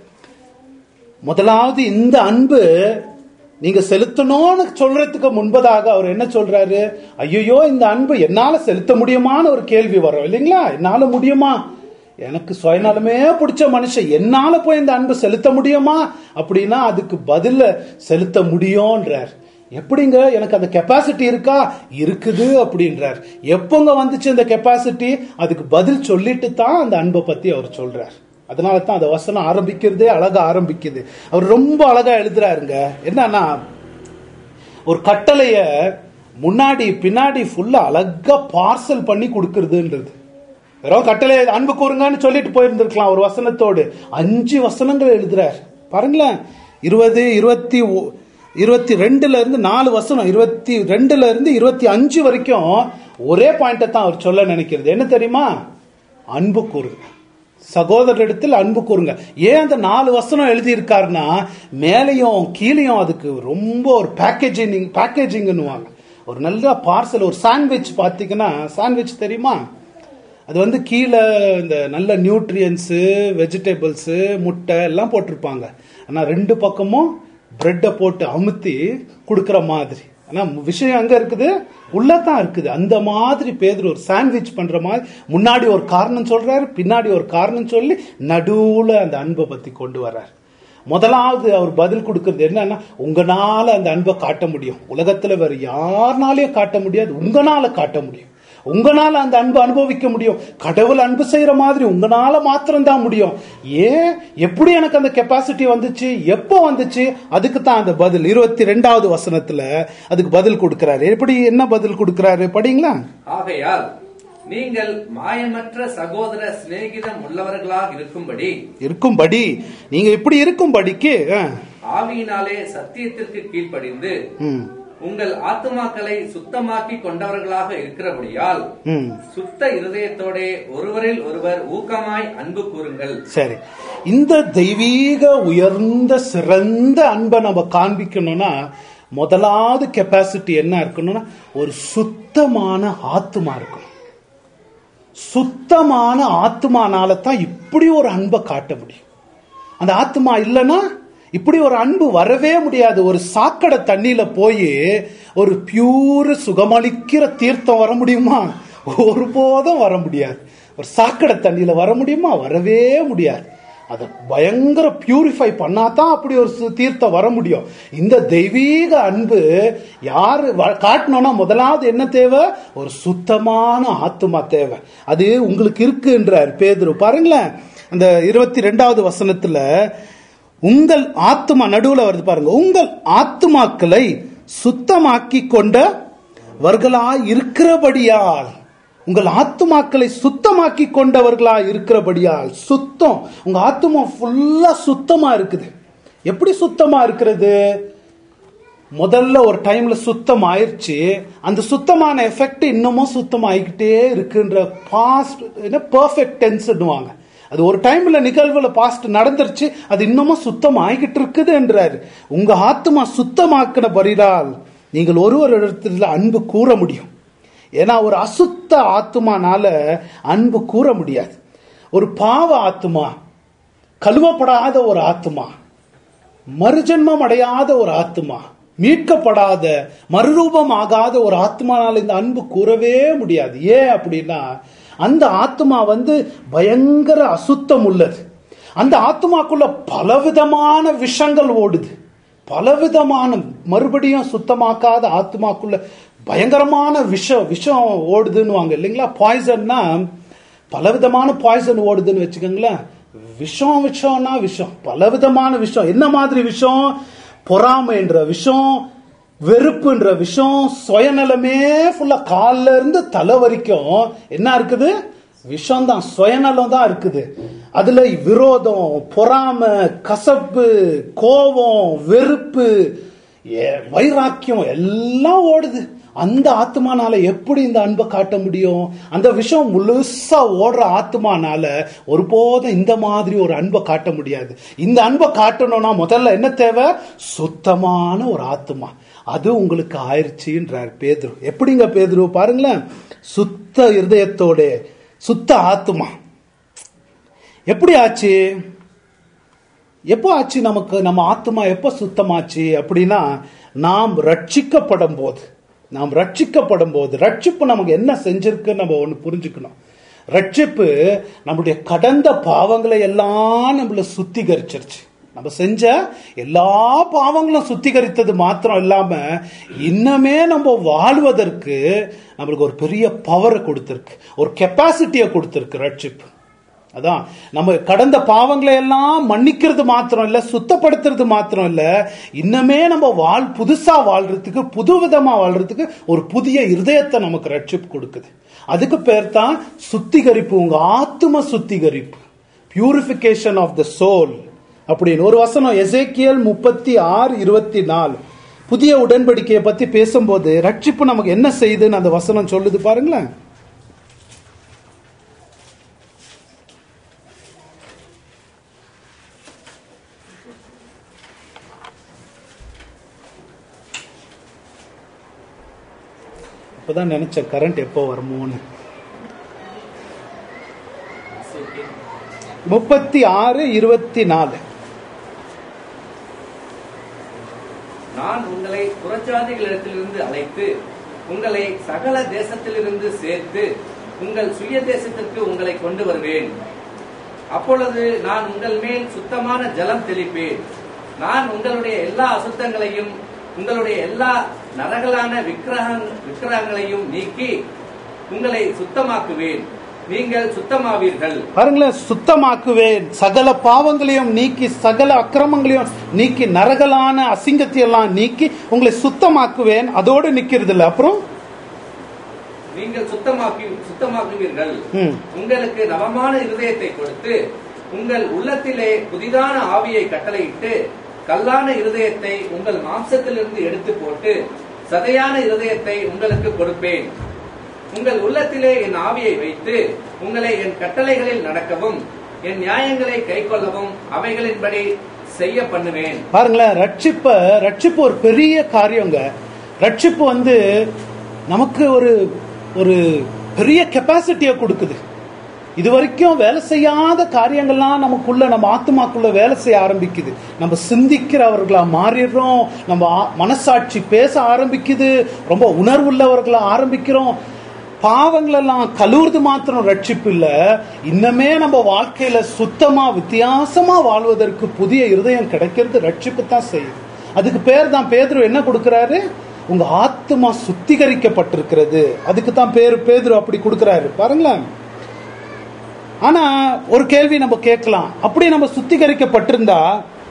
முதலாவது இந்த அன்பு நீங்க செலுத்தணும்னு சொல்றதுக்கு முன்பதாக அவர் என்ன சொல்றாரு ஐயோ இந்த அன்பு என்னால செலுத்த முடியுமான்னு ஒரு கேள்வி வரும் இல்லைங்களா என்னால முடியுமா எனக்கு சுயநலமே பிடிச்ச மனுஷன் என்னால போய் இந்த அன்பு செலுத்த முடியுமா அப்படின்னா அதுக்கு பதில செலுத்த முடியும்ன்றார் எப்படிங்க எனக்கு அந்த கெப்பாசிட்டி இருக்கா இருக்குது அப்படின்றார் எப்பங்க வந்துச்சு இந்த கெப்பாசிட்டி அதுக்கு பதில் சொல்லிட்டு தான் அந்த அன்பை பத்தி அவர் சொல்றார் அதனால தான் அந்த வசனம் ஆரம்பிக்கிறதே அழகா ஆரம்பிக்குது அவர் ரொம்ப அழகா எழுதுறாருங்க என்னன்னா ஒரு கட்டளைய முன்னாடி பின்னாடி ஃபுல்லா அழகா பார்சல் பண்ணி கொடுக்கறதுன்றது வெறும் கட்டளை அன்பு கூறுங்கன்னு சொல்லிட்டு போயிருந்திருக்கலாம் ஒரு வசனத்தோடு அஞ்சு வசனங்கள் எழுதுறார் பாருங்களேன் இருபது இருபத்தி ஒ- இருபத்தி ரெண்டுல இருந்து நாலு வசனம் இருபத்தி ரெண்டுல இருந்து இருபத்தி அஞ்சு வரைக்கும் ஒரே பாயிண்ட்டை தான் அவர் சொல்ல நினைக்கிறது என்ன தெரியுமா அன்பு கூறுங்க சகோதரரிடத்தில் அன்பு கூறுங்க ஏன் அந்த நாலு வசனம் எழுதியிருக்காருன்னா மேலையும் கீழையும் அதுக்கு ரொம்ப ஒரு பேக்கேஜிங் பேக்கேஜிங்னுவாங்க ஒரு நல்ல பார்சல் ஒரு சாண்ட்விச் பார்த்தீங்கன்னா சாண்ட்விச் தெரியுமா அது வந்து கீழே இந்த நல்ல நியூட்ரியன்ஸு வெஜிடபிள்ஸு முட்டை எல்லாம் போட்டிருப்பாங்க ஆனால் ரெண்டு பக்கமும் பிரெட்டை போட்டு அமுத்தி கொடுக்குற மாதிரி ஆனால் விஷயம் எங்கே இருக்குது உள்ள தான் இருக்குது அந்த மாதிரி பேதர் ஒரு சாண்ட்விச் பண்ற மாதிரி முன்னாடி ஒரு காரணம் சொல்றாரு பின்னாடி ஒரு காரணம் சொல்லி நடுவுல அந்த அன்பை பத்தி கொண்டு வர்றாரு முதலாவது அவர் பதில் கொடுக்கறது என்னன்னா உங்களால அந்த அன்பை காட்ட முடியும் உலகத்துல வேற யாருனாலையும் காட்ட முடியாது உங்களால காட்ட முடியும் உங்களால அந்த அன்பு அனுபவிக்க முடியும் கடவுள் அன்பு செய்யற மாதிரி உங்களால மாத்திரம் தான் முடியும் ஏன் எப்படி எனக்கு அந்த கெப்பாசிட்டி வந்துச்சு எப்போ வந்துச்சு அதுக்கு தான் அந்த பதில் இருபத்தி ரெண்டாவது வசனத்துல அதுக்கு பதில் கொடுக்கிறாரு எப்படி என்ன பதில் கொடுக்கிறாரு படிங்களா ஆகையால் நீங்கள் மாயமற்ற சகோதர சிநேகிதம் உள்ளவர்களாக இருக்கும்படி இருக்கும்படி நீங்க இப்படி இருக்கும்படிக்கு ஆ, ஆவியினாலே சத்தியத்திற்கு கீழ்ப்படிந்து ம், உங்கள் ஆத்துமாக்களை சுத்தமாக்கி கொண்டவர்களாக இருக்கிறபடியால் ம். சுத்த இருதயத்தோடே ஒருவரில் ஒருவர் ஊக்கமாய் அன்பு கூறுங்கள் சரி இந்த தெய்வீக உயர்ந்த சிறந்த அன்பை நம்ம காண்பிக்கணும்னா முதலாவது கெப்பாசிட்டி என்ன இருக்கணும்னா ஒரு சுத்தமான ஆத்துமா இருக்கணும் சுத்தமான ஆத்துமானால தான் இப்படி ஒரு அன்பை காட்ட முடியும் அந்த ஆத்மா இல்லைன்னா இப்படி ஒரு அன்பு வரவே முடியாது ஒரு சாக்கடை தண்ணியில போய் ஒரு பியூர் சுகமளிக்கிற தீர்த்தம் வர முடியுமா ஒருபோதும் வர முடியாது ஒரு சாக்கடை தண்ணியில வர முடியுமா வரவே முடியாது அதை பயங்கர பியூரிஃபை பண்ணாதான் அப்படி ஒரு சு- தீர்த்தம் வர முடியும் இந்த தெய்வீக அன்பு யாரு வ- காட்டணும்னா முதலாவது என்ன தேவை ஒரு சுத்தமான ஆத்துமா தேவை அது உங்களுக்கு இருக்குன்றார் பேதுரு பாருங்களேன் அந்த இருபத்தி ரெண்டாவது வசனத்துல உங்கள் ஆத்துமா நடுவுல வருது பாருங்க உங்கள் ஆத்துமாக்களை சுத்தமாக்கி கொண்டவர்களாய் இருக்கிறபடியால் உங்கள் ஆத்துமாக்களை சுத்தமாக்கி கொண்டவர்களாய் இருக்கிறபடியால் சுத்தம் உங்க ஆத்துமா ஃபுல்லா சுத்தமா இருக்குது எப்படி சுத்தமா இருக்கிறது முதல்ல ஒரு டைம்ல சுத்தம் ஆயிருச்சு அந்த சுத்தமான எஃபெக்ட் இன்னமும் சுத்தம் ஆகிக்கிட்டே இருக்குன்ற பாஸ்ட் என்ன பெர்ஃபெக்ட் டென்ஸ்னுவாங்க அது ஒரு டைம்ல நிகழ்வுல பாஸ்ட் நடந்துருச்சு அது இன்னமும் சுத்தம் ஆகிக்கிட்டு இருக்குதுன்றாரு உங்க ஆத்மா சுத்தமாக்கின பரிதால் நீங்கள் ஒருவர் இடத்துல அன்பு கூற முடியும் ஏன்னா ஒரு அசுத்த ஆத்மானால அன்பு கூற முடியாது ஒரு பாவ ஆத்மா கழுவப்படாத ஒரு ஆத்மா மறுஜன்மம் அடையாத ஒரு ஆத்மா மீட்கப்படாத மறுரூபம் ஆகாத ஒரு ஆத்மானால இந்த அன்பு கூறவே முடியாது ஏன் அப்படின்னா அந்த ஆத்மா வந்து பயங்கர அசுத்தம் உள்ளது அந்த ஆத்மாக்குள்ள பலவிதமான விஷங்கள் ஓடுது பலவிதமான மறுபடியும் சுத்தமாக்காத ஆத்மாக்குள்ள பயங்கரமான விஷம் விஷம் ஓடுதுன்னு இல்லைங்களா பாய்சன்னா பலவிதமான பாய்சன் ஓடுதுன்னு வச்சுக்கோங்களேன் விஷம் விஷம்னா விஷம் பலவிதமான விஷம் என்ன மாதிரி விஷம் பொறாமைன்ற விஷம் வெறுப்புன்ற விஷம் சுயநலமே ஃபுல்லா கால்ல இருந்து தலை வரைக்கும் என்ன இருக்குது விஷம் தான் சுயநலம் தான் இருக்குது அதுல விரோதம் பொறாமை கசப்பு கோபம் வெறுப்பு ஏ- வைராக்கியம் எல்லாம் ஓடுது அந்த ஆத்மானால எப்படி இந்த அன்பை காட்ட முடியும் அந்த விஷயம் முழுசா ஓடுற ஆத்மானால ஒருபோதும் இந்த மாதிரி ஒரு அன்பை காட்ட முடியாது இந்த அன்பை காட்டணும்னா முதல்ல என்ன தேவை சுத்தமான ஒரு ஆத்மா அது உங்களுக்கு ஆயிருச்சுன்றார் பேதுரு எப்படிங்க பேதுரு பாருங்களேன் சுத்த இருதயத்தோட சுத்த ஆத்மா எப்படி ஆச்சு எப்போ ஆச்சு நமக்கு நம்ம ஆத்மா எப்போ சுத்தமாச்சு அப்படின்னா நாம் ரட்சிக்கப்படும் போது நாம் ரட்சிக்கப்படும் போது ரட்சிப்பு நமக்கு என்ன செஞ்சிருக்குன்னு நம்ம ஒன்று புரிஞ்சுக்கணும் ரட்சிப்பு நம்முடைய கடந்த பாவங்களை எல்லாம் நம்மள சுத்திகரிச்சிருச்சு நம்ம செஞ்ச எல்லா பாவங்களும் சுத்திகரித்தது மாத்திரம் இல்லாம இன்னமே நம்ம வாழ்வதற்கு நம்மளுக்கு ஒரு பெரிய பவரை கொடுத்திருக்கு ஒரு கெப்பாசிட்டியை கொடுத்திருக்கு ரட்சிப்பு அதான் நம்ம கடந்த பாவங்களை எல்லாம் மன்னிக்கிறது மாத்திரம் இல்ல சுத்தப்படுத்துறது மாத்திரம் இல்ல இன்னமே நம்ம வாழ் புதுசா வாழ்றதுக்கு புது விதமா வாழ்றதுக்கு ஒரு புதிய இருதயத்தை நமக்கு ரட்சிப்பு கொடுக்குது அதுக்கு பேர் தான் சுத்திகரிப்பு உங்க ஆத்தும சுத்திகரிப்பு பியூரிபிகேஷன் ஆஃப் த சோல் அப்படின்னு ஒரு வசனம் எசேக்கியல் முப்பத்தி ஆறு இருபத்தி நாலு புதிய உடன்படிக்கையை பத்தி பேசும்போது ரட்சிப்பு நமக்கு என்ன செய்யுதுன்னு அந்த வசனம் சொல்லுது பாருங்களேன் இப்பதான் நினைச்சேன் கரண்ட் எப்போ வருமோன்னு முப்பத்தி ஆறு இருபத்தி நாலு நான் உங்களை புறஜாதிகளிடத்திலிருந்து அழைத்து உங்களை சகல தேசத்திலிருந்து சேர்த்து உங்கள் சுய தேசத்திற்கு உங்களை கொண்டு வருவேன் அப்பொழுது நான் உங்கள் மேல் சுத்தமான ஜலம் தெளிப்பேன் நான் உங்களுடைய எல்லா அசுத்தங்களையும் உங்களுடைய எல்லா நரகலான விக்கிரக விக்கிரகங்களையும் நீக்கி உங்களை சுத்தமாக்குவேன் நீங்கள் சுத்தமாவீர்கள் பாருங்களேன் சுத்தமாக்குவேன் சகல பாவங்களையும் நீக்கி சகல அக்கிரமங்களையும் நீக்கி நரகலான அசிங்கத்தை எல்லாம் நீக்கி உங்களை சுத்தமாக்குவேன் அதோடு நிக்கிறது இல்ல அப்புறம் நீங்கள் சுத்தமாக்கி சுத்தமாக்குவீர்கள் ம். உங்களுக்கு நவமான இருதயத்தை கொடுத்து உங்கள் உள்ளத்திலே புதிதான ஆவியை கட்டளையிட்டு கல்லான இருதயத்தை உங்கள் மாம்சத்திலிருந்து எடுத்து போட்டு சதையான இருதயத்தை உங்களுக்கு கொடுப்பேன் உங்கள் உள்ளத்திலே என் ஆவியை வைத்து உங்களை என் கட்டளைகளில் நடக்கவும் என் நியாயங்களை கைக்கொள்ளவும் அவைகளின்படி செய்ய பண்ணுவேன் பாருங்களேன் ரட்சிப்ப ரட்சிப்பு ஒரு பெரிய காரியங்க ரட்சிப்பு வந்து நமக்கு ஒரு ஒரு பெரிய கெப்பாசிட்டியை கொடுக்குது இது வரைக்கும் வேலை செய்யாத காரியங்கள்லாம் நமக்குள்ள நம்ம ஆத்மாக்குள்ள வேலை செய்ய ஆரம்பிக்குது நம்ம சிந்திக்கிறவர்களா மாறிடுறோம் நம்ம ஆ- மனசாட்சி பேச ஆரம்பிக்குது ரொம்ப உணர்வுள்ளவர்களா ஆரம்பிக்கிறோம் பாவங்களெல்லாம் கழுவுறது மாத்திரம் ரட்சிப்பு இல்ல இன்னமே நம்ம வாழ்க்கையில சுத்தமா வித்தியாசமா வாழ்வதற்கு புதிய இருதயம் கிடைக்கிறது ரட்சிப்பு தான் செய்யுது அதுக்கு பேர் தான் பேதுரு என்ன கொடுக்கிறாரு உங்க ஆத்மா சுத்திகரிக்கப்பட்டிருக்கிறது அதுக்கு தான் பேரு பேதுரு அப்படி கொடுக்கிறாரு பாருங்களேன் ஆனா ஒரு கேள்வி நம்ம கேட்கலாம் அப்படி நம்ம சுத்திகரிக்கப்பட்டிருந்தா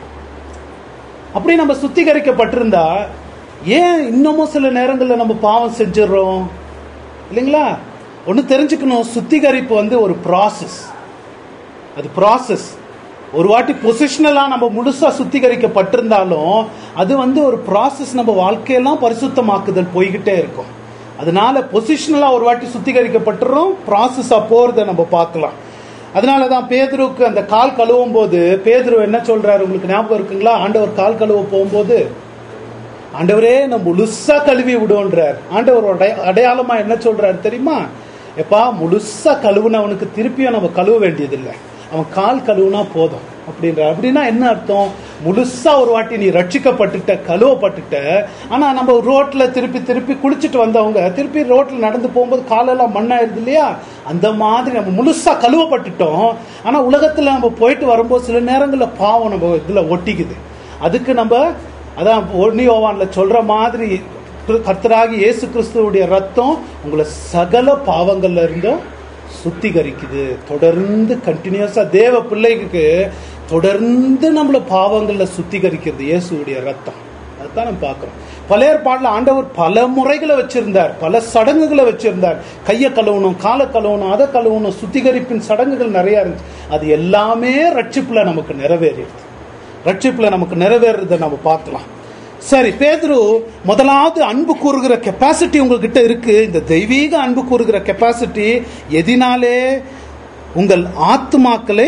அப்படி நம்ம சுத்திகரிக்கப்பட்டிருந்தா ஏன் இன்னமும் சில நேரங்களில் நம்ம பாவம் செஞ்சிடறோம் இல்லைங்களா ஒன்று தெரிஞ்சுக்கணும் சுத்திகரிப்பு வந்து ஒரு ப்ராசஸ் அது ப்ராசஸ் ஒரு வாட்டி பொசிஷனலாக நம்ம முழுசாக சுத்திகரிக்கப்பட்டிருந்தாலும் அது வந்து ஒரு ப்ராசஸ் நம்ம வாழ்க்கையெல்லாம் பரிசுத்தமாக்குதல் போய்கிட்டே இருக்கும் அதனால பொசிஷனலாக ஒரு வாட்டி சுத்திகரிக்கப்பட்டுறோம் ப்ராசஸாக போகிறத நம்ம பார்க்கலாம் அதனால தான் பேதுருக்கு அந்த கால் கழுவும் போது பேதுரு என்ன சொல்றாரு உங்களுக்கு ஞாபகம் இருக்குங்களா ஆண்டவர் கால் கழுவ போகும்போது ஆண்டவரே நம்ம முழுசா கழுவி விடுவோன்றார் ஆண்டவர் அடைய- அடையாளமா என்ன சொல்றாரு தெரியுமா எப்பா முழுசா கழுவுனவனுக்கு திருப்பியும் நம்ம கழுவ வேண்டியதில்லை அவன் கால் கழுவுனா போதும் அப்படின்றார் அப்படின்னா என்ன அர்த்தம் முழுசா ஒரு வாட்டி நீ ரட்சிக்கப்பட்டுட்ட கழுவப்பட்டுட்ட ஆனா நம்ம ரோட்ல திருப்பி திருப்பி குளிச்சுட்டு வந்தவங்க திருப்பி ரோட்ல நடந்து போகும்போது காலெல்லாம் மண்ணாயிருது இல்லையா அந்த மாதிரி நம்ம முழுசா கழுவப்பட்டுட்டோம் ஆனா உலகத்துல நம்ம போயிட்டு வரும்போது சில நேரங்கள்ல பாவம் நம்ம இதுல ஒட்டிக்குது அதுக்கு நம்ம அதான் ஒன்னி யோவான்ல சொல்ற மாதிரி கிரு- கர்த்தராகி இயேசு கிறிஸ்துவுடைய ரத்தம் உங்களை சகல பாவங்கள்ல இருந்தும் சுத்திகரிக்குது தொடர்ந்து கண்டினியூஸா தேவ பிள்ளைக்கு தொடர்ந்து நம்மள பாவங்கள்ல சுத்திகரிக்கிறது இயேசுவுடைய ரத்தம் அதுதான் நம்ம பார்க்கிறோம் பல ஏற்பாடுல ஆண்டவர் பல முறைகளை வச்சிருந்தார் பல சடங்குகளை வச்சிருந்தார் கையை கழுவணும் காலை கழுவணும் அதை கழுவணும் சுத்திகரிப்பின் சடங்குகள் நிறைய இருந்துச்சு அது எல்லாமே ரட்சிப்புல நமக்கு நிறைவேறிடுது ரட்சிப்புல நமக்கு நிறைவேறத நம்ம பார்க்கலாம் சரி பேதுரு முதலாவது அன்பு கூறுகிற கெப்பாசிட்டி உங்ககிட்ட இருக்கு இந்த தெய்வீக அன்பு கூறுகிற கெப்பாசிட்டி எதினாலே உங்கள் ஆத்துமாக்களை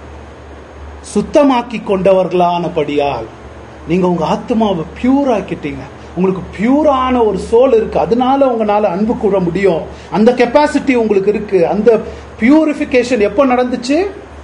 சுத்தமாக்கி கொண்டவர்களானபடியால் நீங்க உங்க ஆத்மாவை பியூர் ஆக்கிட்டீங்க உங்களுக்கு பியூரான ஒரு சோல் இருக்கு அதனால உங்களால அன்பு கூற முடியும் அந்த கெப்பாசிட்டி உங்களுக்கு இருக்கு அந்த பியூரிஃபிகேஷன் எப்போ நடந்துச்சு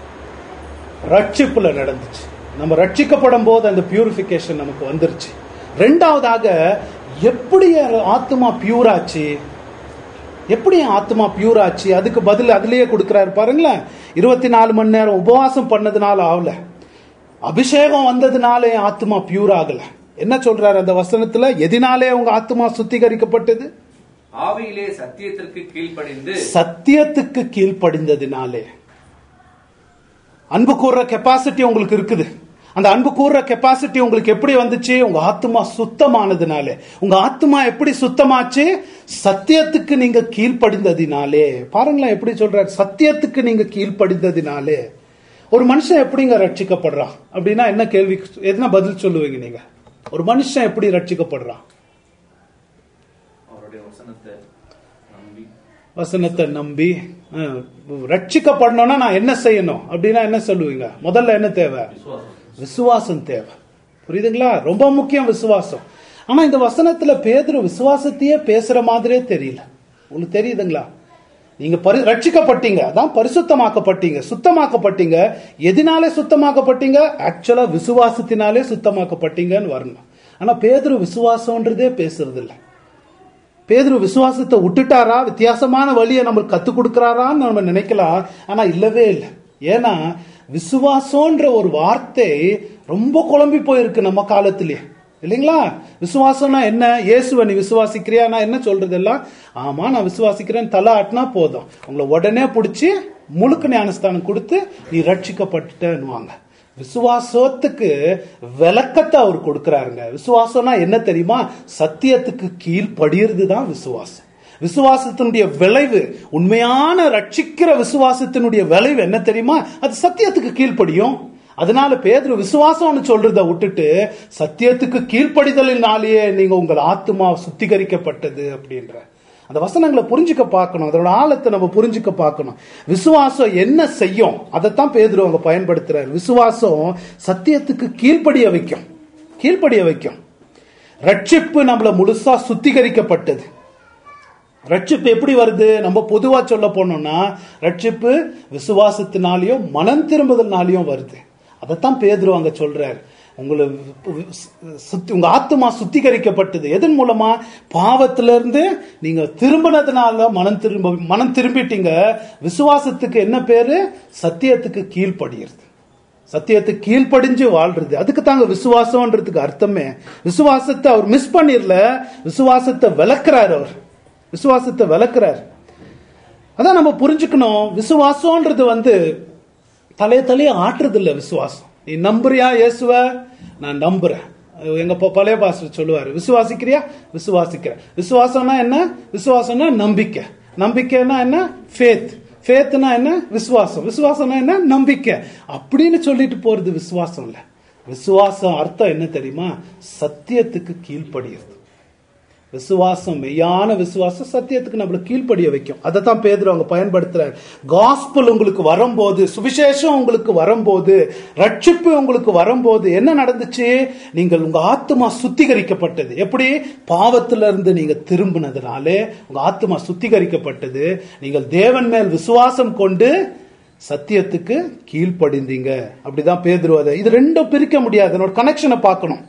ரட்சிப்புல நடந்துச்சு நம்ம ரட்சிக்கப்படும் போது அந்த பியூரிஃபிகேஷன் நமக்கு வந்துருச்சு ரெண்டாவதாக எப்படி என் ஆத்மா பியூர் ஆச்சு எப்படி என் ஆத்மா பியூர் ஆச்சு அதுக்கு பதில் அதுலயே கொடுக்கிறாரு பாருங்களேன் இருபத்தி நாலு மணி நேரம் உபவாசம் பண்ணதுனால ஆகல அபிஷேகம் வந்ததுனால என் ஆத்மா பியூர் ஆகல என்ன சொல்றாரு அந்த வசனத்துல எதினாலே உங்க ஆத்மா சுத்திகரிக்கப்பட்டது ஆவியிலே சத்தியத்திற்கு கீழ்ப்படிந்து சத்தியத்துக்கு கீழ்ப்படிந்ததினாலே அன்பு கூறுற கெப்பாசிட்டி உங்களுக்கு இருக்குது அந்த அன்பு கூறுற கெப்பாசிட்டி உங்களுக்கு எப்படி வந்துச்சு உங்க ஆத்மா சுத்தமானதுனாலே உங்க ஆத்மா எப்படி சுத்தமாச்சு சத்தியத்துக்கு நீங்க கீழ்ப்படிந்ததினாலே பாருங்களேன் எப்படி சொல்றாரு சத்தியத்துக்கு நீங்க கீழ்ப்படிந்ததினாலே ஒரு மனுஷன் எப்படிங்க ரட்சிக்கப்படுறான் அப்படின்னா என்ன கேள்வி என்ன பதில் சொல்லுவீங்க நீங்க ஒரு மனுஷன் எப்படி ரட்சிக்கப்படுறான் அவருடைய வசனத்தை நம்பி வசனத்தை நம்பி அஹ், ரட்சிக்கப்படணும்னா நான் என்ன செய்யணும் அப்படின்னா என்ன சொல்லுவீங்க முதல்ல என்ன தேவை விசுவாசம் விசுவாசம் தேவை புரியுதுங்களா ரொம்ப முக்கியம் விசுவாசம் ஆனா இந்த வசனத்துல பேதுரு விசுவாசத்தையே பேசுற மாதிரியே தெரியல உங்களுக்கு தெரியுதுங்களா நீங்க பரி ரட்சிக்கப்பட்டீங்க அதான் பரிசுத்தமாக்கப்பட்டீங்க சுத்தமாக்கப்பட்டீங்க எதினாலே சுத்தமாக்கப்பட்டீங்க ஆக்சுவலா விசுவாசத்தினாலே சுத்தமாக்கப்பட்டீங்கன்னு வரணும் ஆனா பேதுரு விசுவாசம்ன்றதே பேசுறது இல்ல பேதுரு விசுவாசத்தை விட்டுட்டாரா வித்தியாசமான வழியை நம்மளுக்கு கத்துக் கொடுக்கறாரான்னு நம்ம நினைக்கலாம் ஆனா இல்லவே இல்லை ஏன்னா விசுவாசம்ன்ற ஒரு வார்த்தை ரொம்ப குழம்பி போயிருக்கு நம்ம காலத்திலேயே இல்லைங்களா விசுவாசம்னா என்ன இயேசுவை நீ விசுவாசிக்கிறியா நான் என்ன சொல்றது எல்லாம் ஆமா நான் விசுவாசிக்கிறேன்னு தலை ஆட்டினா போதும் உங்களை உடனே பிடிச்சி முழுக்க ஞானஸ்தானம் கொடுத்து நீ ரட்சிக்கப்பட்டுட்டேன்னுவாங்க விசுவாசத்துக்கு விளக்கத்தை அவர் கொடுக்கிறாருங்க விசுவாசம்னா என்ன தெரியுமா சத்தியத்துக்கு கீழ்ப்படியறது தான் விசுவாசம் விசுவாசத்தினுடைய விளைவு உண்மையான ரட்சிக்கிற விசுவாசத்தினுடைய விளைவு என்ன தெரியுமா அது சத்தியத்துக்கு கீழ்ப்படியும் அதனால பேதுரு விசுவாசம்னு சொல்றத விட்டுட்டு சத்தியத்துக்கு கீழ்ப்படிதலினாலேயே நீங்க உங்கள் ஆத்மா சுத்திகரிக்கப்பட்டது அப்படின்ற அந்த வசனங்களை புரிஞ்சுக்க பார்க்கணும் அதோட ஆழத்தை நம்ம புரிஞ்சுக்க பார்க்கணும் விசுவாசம் என்ன செய்யும் அதைத்தான் பேதுரு அவங்க பயன்படுத்துறாரு விசுவாசம் சத்தியத்துக்கு கீழ்ப்படிய வைக்கும் கீழ்ப்படிய வைக்கும் ரட்சிப்பு நம்மள முழுசா சுத்திகரிக்கப்பட்டது ரட்சிப்பு எப்படி வருது நம்ம பொதுவா சொல்ல போனோம்னா ரட்சிப்பு விசுவாசத்தினாலையும் மனம் திரும்புதல்னாலையும் வருது அதைத்தான் பேதுரு அங்க சொல்றாரு உங்களை சுத்தி உங்க ஆத்மா சுத்திகரிக்கப்பட்டது எதன் மூலமா பாவத்திலிருந்து நீங்க திரும்பினதுனால மனம் திரும்ப மனம் திரும்பிட்டீங்க விசுவாசத்துக்கு என்ன பேரு சத்தியத்துக்கு கீழ்ப்படுகிறது சத்தியத்துக்கு கீழ்ப்படிஞ்சு வாழ்றது அதுக்கு தாங்க விசுவாசம்ன்றதுக்கு அர்த்தமே விசுவாசத்தை அவர் மிஸ் பண்ணிரல விசுவாசத்தை விளக்குறாரு அவர் விசுவாசத்தை விளக்குறார் அதான் நம்ம புரிஞ்சுக்கணும் விசுவாசம்ன்றது வந்து தலைய தலைய ஆட்டுறது இல்ல விசுவாசம் நீ நம்புறியா இயேசுவ நான் நம்புறேன் எங்க ப- பழைய பாஸ்டர் சொல்லுவாரு விசுவாசிக்கிறியா விசுவாசிக்கிறேன் விசுவாசம்னா என்ன விசுவாசம்னா நம்பிக்கை நம்பிக்கைன்னா என்ன ஃபேத் ஃபேத்னா என்ன விசுவாசம் விசுவாசம்னா என்ன நம்பிக்கை அப்படின்னு சொல்லிட்டு போறது விசுவாசம் இல்ல விசுவாசம் அர்த்தம் என்ன தெரியுமா சத்தியத்துக்கு கீழ்ப்படிகிறது விசுவாசம் மெய்யான விசுவாசம் சத்தியத்துக்கு நம்மள கீழ்ப்படிய வைக்கும் அதை தான் பேதுரு அவங்க பயன்படுத்துறாரு காஸ்பல் உங்களுக்கு வரும்போது சுவிசேஷம் உங்களுக்கு வரும்போது ரட்சிப்பு உங்களுக்கு வரும்போது என்ன நடந்துச்சு நீங்கள் உங்க ஆத்மா சுத்திகரிக்கப்பட்டது எப்படி பாவத்துல இருந்து நீங்க திரும்பினதுனாலே உங்க ஆத்மா சுத்திகரிக்கப்பட்டது நீங்கள் தேவன் மேல் விசுவாசம் கொண்டு சத்தியத்துக்கு கீழ்ப்படிந்தீங்க அப்படிதான் பேதுரு அதை இது ரெண்டும் பிரிக்க முடியாது என்னோட கனெக்ஷனை பார்க்கணும்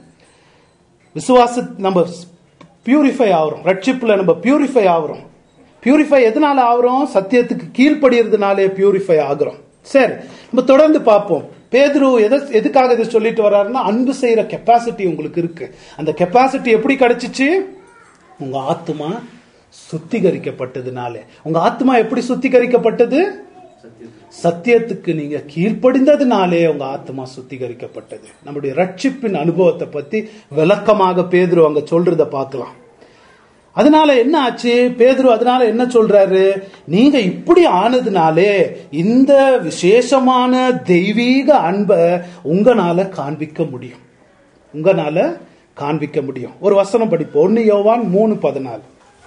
விசுவாச நம்ம பியூரிஃபை ஆகிறோம் ரட்சிப்புல நம்ம பியூரிஃபை ஆகிறோம் பியூரிஃபை எதனால ஆகிறோம் சத்தியத்துக்கு கீழ்ப்படுகிறதுனாலே பியூரிஃபை ஆகிறோம் சரி நம்ம தொடர்ந்து பார்ப்போம் பேதுரு எதை எதுக்காக இதை சொல்லிட்டு வர்றாருன்னா அன்பு செய்யற கெப்பாசிட்டி உங்களுக்கு இருக்கு அந்த கெப்பாசிட்டி எப்படி கிடைச்சிச்சு உங்க ஆத்மா சுத்திகரிக்கப்பட்டதுனாலே உங்க ஆத்மா எப்படி சுத்திகரிக்கப்பட்டது சத்தியத்துக்கு சத்தியத்துக்கு நீங்க கீழ்ப்படிந்ததுனாலே உங்க ஆத்மா சுத்திகரிக்கப்பட்டது நம்முடைய ரட்சிப்பின் அனுபவத்தை பத்தி விளக்கமாக பேதுரு அங்க சொல்றத பார்க்கலாம் அதனால என்ன ஆச்சு பேதுரு அதனால என்ன சொல்றாரு நீங்க இப்படி ஆனதுனாலே இந்த விசேஷமான தெய்வீக அன்பை உங்களால காண்பிக்க முடியும் உங்களால காண்பிக்க முடியும் ஒரு வசனம் படிப்போம் ஒன்னு யோவான் மூணு பதினாலு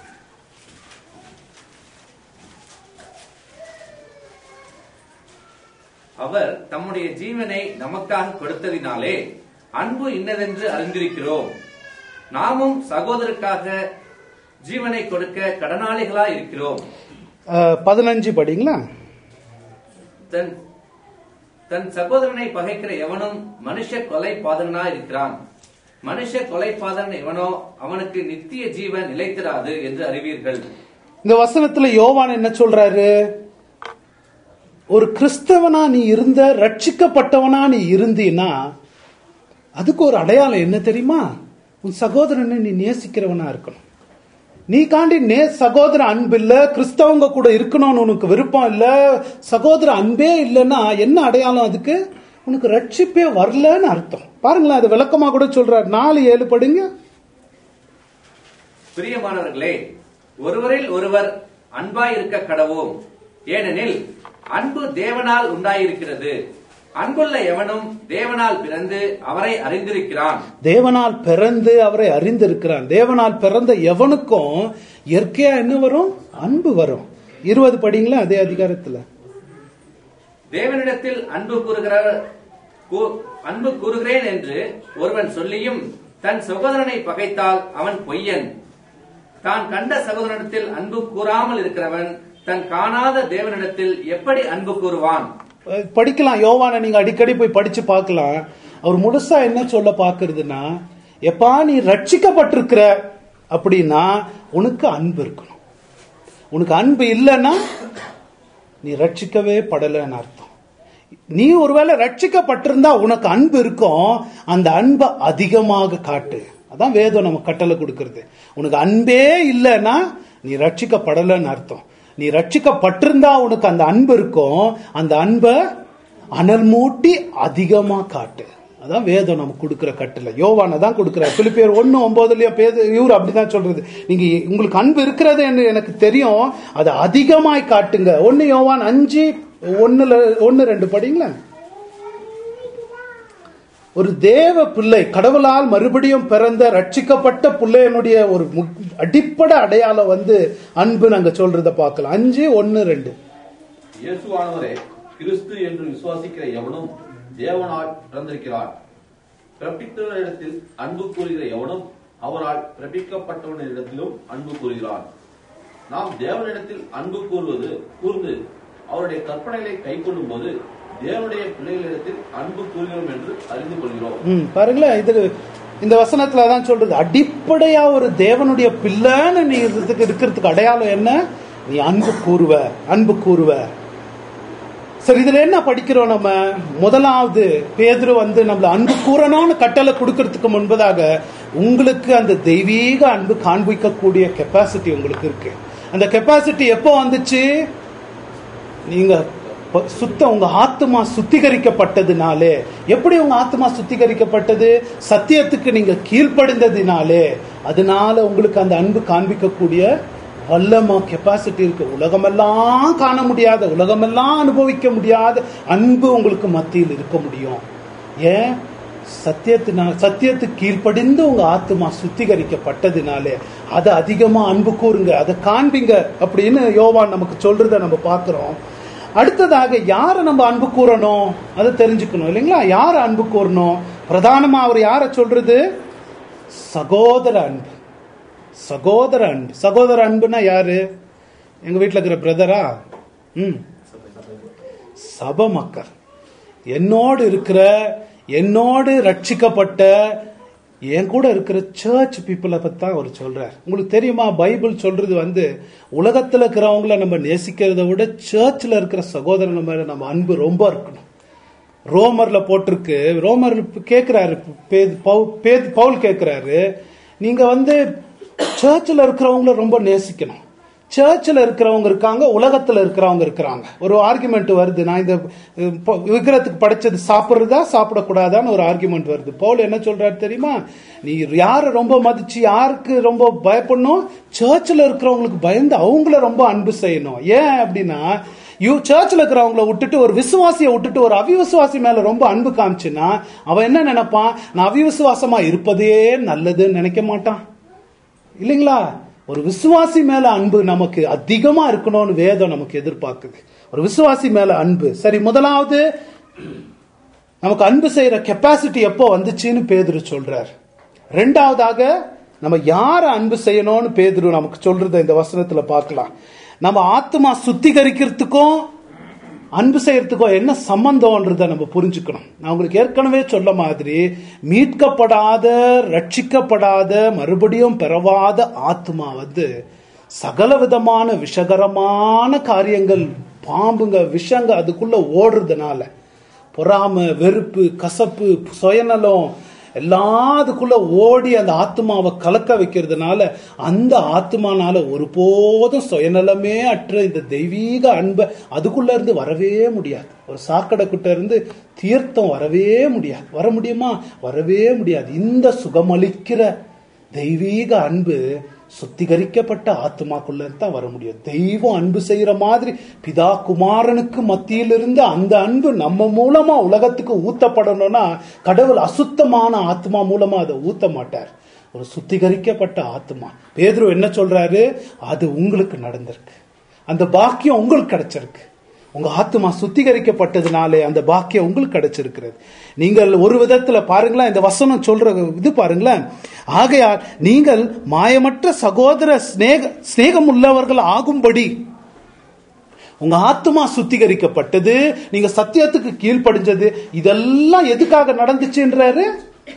அவர் தம்முடைய ஜீவனை நமக்காக கொடுத்ததினாலே அன்பு இன்னதென்று அறிந்திருக்கிறோம் நாமும் சகோதரருக்காக ஜீவனை கொடுக்க கடனாளிகளா இருக்கிறோம் அஹ், பதினஞ்சு படிங்களா தன் தன் சகோதரனை பகைக்கிற எவனும் மனுஷ கொலை பாதகனா இருக்கிறான் மனுஷ கொலை பாதகன் எவனோ அவனுக்கு நித்திய ஜீவன் நிலைத்திராது என்று அறிவீர்கள் இந்த வசனத்துல யோவான் என்ன சொல்றாரு ஒரு கிறிஸ்தவனா நீ இருந்த ரட்சிக்கப்பட்டவனா நீ இருந்தீன்னா அதுக்கு ஒரு அடையாளம் என்ன தெரியுமா உன் சகோதரனை நீ நேசிக்கிறவனா இருக்கணும் நீ காண்டி நே சகோதர அன்பு இல்ல கிறிஸ்தவங்க கூட இருக்கணும்னு உனக்கு விருப்பம் இல்ல சகோதர அன்பே இல்லைன்னா என்ன அடையாளம் அதுக்கு உனக்கு ரட்சிப்பே வரலன்னு அர்த்தம் பாருங்களேன் அது விளக்கமா கூட சொல்றாரு நாலு ஏழு படுங்க பிரியமானவர்களே ஒருவரில் ஒருவர் அன்பாய் இருக்க கடவோம் ஏனெனில் அன்பு தேவனால் உண்டாயிருக்கிறது அன்புள்ள எவனும் தேவனால் பிறந்து அவரை அறிந்திருக்கிறான் தேவனால் பிறந்து அவரை அறிந்திருக்கிறான் தேவனால் பிறந்த எவனுக்கும் இயற்கையா என்ன வரும் அன்பு வரும் இருபது படிங்களா அதே அதிகாரத்துல தேவனிடத்தில் அன்பு கூறுகிற கூ- அன்பு கூறுகிறேன் என்று ஒருவன் சொல்லியும் தன் சகோதரனை பகைத்தால் அவன் பொய்யன் தான் கண்ட சகோதரனிடத்தில் அன்பு கூறாமல் இருக்கிறவன் தன் காணாத தேவனிடத்தில் எப்படி அன்பு கூறுவான் அஹ் படிக்கலாம் யோவானை நீங்க அடிக்கடி போய் படிச்சு பார்க்கலாம் அவர் முழுசா என்ன சொல்ல பாக்குறதுன்னா எப்பா நீ ரட்சிக்கப்பட்டிருக்கிற அப்படின்னா உனக்கு அன்பு இருக்கணும் உனக்கு அன்பு இல்லைன்னா நீ ரட்சிக்கவே படலைன்னு அர்த்தம் நீ ஒருவேளை ரட்சிக்கப்பட்டிருந்தா உனக்கு அன்பு இருக்கும் அந்த அன்பை அதிகமாக காட்டு அதான் வேதம் நம்ம கட்டளை கொடுக்கிறது உனக்கு அன்பே இல்லைன்னா நீ ரட்சிக்கப்படலைன்னு அர்த்தம் நீ ரட்சிக்கப்பட்டிருந்தா உனக்கு அந்த அன்பு இருக்கும் அந்த அன்பை அனல் மூட்டி அதிகமா காட்டு அதான் வேதம் நமக்கு கொடுக்கிற கட்டளை யோவான தான் கொடுக்கிற பிலிப்பியர் ஒன்னு ஒன்பதுலயும் பேது இவர் அப்படிதான் சொல்றது நீங்க உங்களுக்கு அன்பு இருக்கிறது என்று எனக்கு தெரியும் அதை அதிகமாய் காட்டுங்க ஒன்னு யோவான் அஞ்சு ஒண்ணுல ஒன்னு ரெண்டு படிங்களேன் ஒரு தேவ பிள்ளை கடவுளால் மறுபடியும் பிறந்த ரட்சிக்கப்பட்ட பிள்ளையனுடைய ஒரு மு- அடிப்படை அடையாளம் வந்து அன்பு நாங்க சொல்றத பார்க்கலாம் அஞ்சு ஒன்னு ரெண்டு இயேசுவானவரே கிறிஸ்து என்று விசுவாசிக்கிற எவனும் தேவனால் பிறந்திருக்கிறார் பிறப்பித்தவரிடத்தில் அன்பு கூறுகிற எவனும் அவரால் பிறப்பிக்கப்பட்டவனிடத்திலும் அன்பு கூறுகிறான் நாம் தேவனிடத்தில் அன்பு கூறுவது கூர்ந்து அவருடைய கற்பனைகளை கைக்கொள்ளும் போது தேவனுடைய பிள்ளைகளிடத்தில் அன்பு கூறுகிறோம் என்று அறிந்து கொள்கிறோம் ம் பாருங்களேன் இது இந்த வசனத்துல தான் சொல்றது அடிப்படையா ஒரு தேவனுடைய பிள்ளைன்னு நீ இருக்கிறதுக்கு இருக்கிறதுக்கு அடையாளம் என்ன நீ அன்பு கூறுவ அன்பு கூறுவ சரி இதுல என்ன படிக்கிறோம் நம்ம முதலாவது பேதுரு வந்து நம்மள அன்பு கூறணும்னு கட்டளை கொடுக்கறதுக்கு முன்பதாக உங்களுக்கு அந்த தெய்வீக அன்பு காண்பிக்கக்கூடிய கெப்பாசிட்டி உங்களுக்கு இருக்கு அந்த கெப்பாசிட்டி எப்போ வந்துச்சு நீங்க ப- சுத்த உங்க ஆத்மா சுத்திகரிக்கப்பட்டதுனாலே எப்படி உங்க ஆத்மா சுத்திகரிக்கப்பட்டது சத்தியத்துக்கு நீங்க கீழ்ப்படிந்ததினாலே அதனால உங்களுக்கு அந்த அன்பு காண்பிக்கக்கூடிய வல்லமா கெப்பாசிட்டி இருக்கு உலகமெல்லாம் காண முடியாத உலகமெல்லாம் அனுபவிக்க முடியாத அன்பு உங்களுக்கு மத்தியில் இருக்க முடியும் ஏன் சத்தியத்தினால் சத்தியத்துக்கு கீழ்ப்படிந்து உங்க ஆத்மா சுத்திகரிக்கப்பட்டதினாலே அதை அதிகமா அன்பு கூறுங்க அதை காண்பிங்க அப்படின்னு யோவான் நமக்கு சொல்றத நம்ம பார்க்கிறோம் அடுத்ததாக யாரை நம்ம அன்பு கூறணும் அதை தெரிஞ்சுக்கணும் இல்லைங்களா யாரை அன்பு கூறணும் பிரதானமா அவர் யாரை சொல்றது சகோதர அன்பு சகோதர அன்பு சகோதர அன்புனா யாரு எங்க வீட்டில் இருக்கிற பிரதரா ம் சப மக்கள் என்னோடு இருக்கிற என்னோடு ரட்சிக்கப்பட்ட என் கூட இருக்கிற சர்ச் பீப்புளை பத்தி தான் அவர் சொல்றார் உங்களுக்கு தெரியுமா பைபிள் சொல்றது வந்து உலகத்துல இருக்கிறவங்கள நம்ம நேசிக்கிறத விட சர்ச்சில் இருக்கிற சகோதரன் மேல நம்ம அன்பு ரொம்ப இருக்கணும் ரோமர்ல போட்டிருக்கு ரோமர் கேட்கிறாரு பேது- பவு- பேது- பவுல் கேட்கிறாரு நீங்க வந்து சர்ச்சில் இருக்கிறவங்கள ரொம்ப நேசிக்கணும் சர்ச்சில் இருக்கிறவங்க இருக்காங்க உலகத்துல இருக்கிறவங்க இருக்கிறாங்க ஒரு ஆர்குமெண்ட் வருது நான் இந்த அஹ், ப- விக்கிரத்துக்கு படைச்சது சாப்பிடுறதா சாப்பிடக்கூடாதான்னு ஒரு ஆர்குமெண்ட் வருது பவுல் என்ன சொல்றாரு தெரியுமா நீ யாரை ரொம்ப மதிச்சு யாருக்கு ரொம்ப பயப்படணும் சர்ச்சில் இருக்கிறவங்களுக்கு பயந்து அவங்கள ரொம்ப அன்பு செய்யணும் ஏன் அப்படின்னா யூ சர்ச்சில் இருக்கிறவங்கள விட்டுட்டு ஒரு விசுவாசியை விட்டுட்டு ஒரு அவிவிசுவாசி மேல ரொம்ப அன்பு காமிச்சுன்னா அவன் என்ன நினைப்பான் நான் அவிவிசுவாசமா இருப்பதே நல்லதுன்னு நினைக்க மாட்டான் இல்லைங்களா ஒரு விசுவாசி மேல அன்பு நமக்கு அதிகமா இருக்கணும்னு வேதம் நமக்கு எதிர்பார்க்குது ஒரு விசுவாசி மேல அன்பு சரி முதலாவது நமக்கு அன்பு செய்யற கெப்பாசிட்டி எப்போ வந்துச்சுன்னு பேதுரு சொல்றார் ரெண்டாவதாக நம்ம யார அன்பு செய்யணும்னு பேதுரு நமக்கு சொல்றத இந்த வசனத்துல பார்க்கலாம் நம்ம ஆத்மா சுத்திகரிக்கிறதுக்கும் அன்பு செய்யறதுக்கும் என்ன சம்பந்தம்ன்றத நம்ம புரிஞ்சுக்கணும் நான் உங்களுக்கு ஏற்கனவே சொல்ல மாதிரி மீட்கப்படாத ரட்சிக்கப்படாத மறுபடியும் பெறவாத ஆத்மா வந்து சகல விதமான விஷகரமான காரியங்கள் பாம்புங்க விஷங்க அதுக்குள்ள ஓடுறதுனால பொறாமை வெறுப்பு கசப்பு சுயநலம் எல்லாத்துக்குள்ள ஓடி அந்த ஆத்மாவை கலக்க வைக்கிறதுனால அந்த ஆத்மானால ஒருபோதும் சுயநலமே அற்ற இந்த தெய்வீக அன்பை அதுக்குள்ள இருந்து வரவே முடியாது ஒரு சாக்கடை கிட்ட இருந்து தீர்த்தம் வரவே முடியாது வர முடியுமா வரவே முடியாது இந்த சுகமளிக்கிற தெய்வீக அன்பு சுத்திகரிக்கப்பட்ட ஆத்மாக்குள்ள தான் வர முடியும் தெய்வம் அன்பு செய்யற மாதிரி பிதா குமாரனுக்கு மத்தியில் இருந்து அந்த அன்பு நம்ம மூலமா உலகத்துக்கு ஊத்தப்படணும்னா கடவுள் அசுத்தமான ஆத்மா மூலமா அதை ஊத்த மாட்டார் ஒரு சுத்திகரிக்கப்பட்ட ஆத்மா பேதுரு என்ன சொல்றாரு அது உங்களுக்கு நடந்திருக்கு அந்த பாக்கியம் உங்களுக்கு கிடைச்சிருக்கு உங்க ஆத்மா சுத்திகரிக்கப்பட்டதுனாலே அந்த பாக்கியம் உங்களுக்கு கிடைச்சிருக்கிறது நீங்கள் ஒரு விதத்துல பாருங்களேன் இந்த வசனம் சொல்ற இது பாருங்களேன் ஆகையால் நீங்கள் மாயமற்ற சகோதர சிநேக சிநேகம் உள்ளவர்கள் ஆகும்படி உங்க ஆத்மா சுத்திகரிக்கப்பட்டது நீங்க சத்தியத்துக்கு கீழ்ப்படிஞ்சது இதெல்லாம் எதுக்காக நடந்துச்சுன்றாரு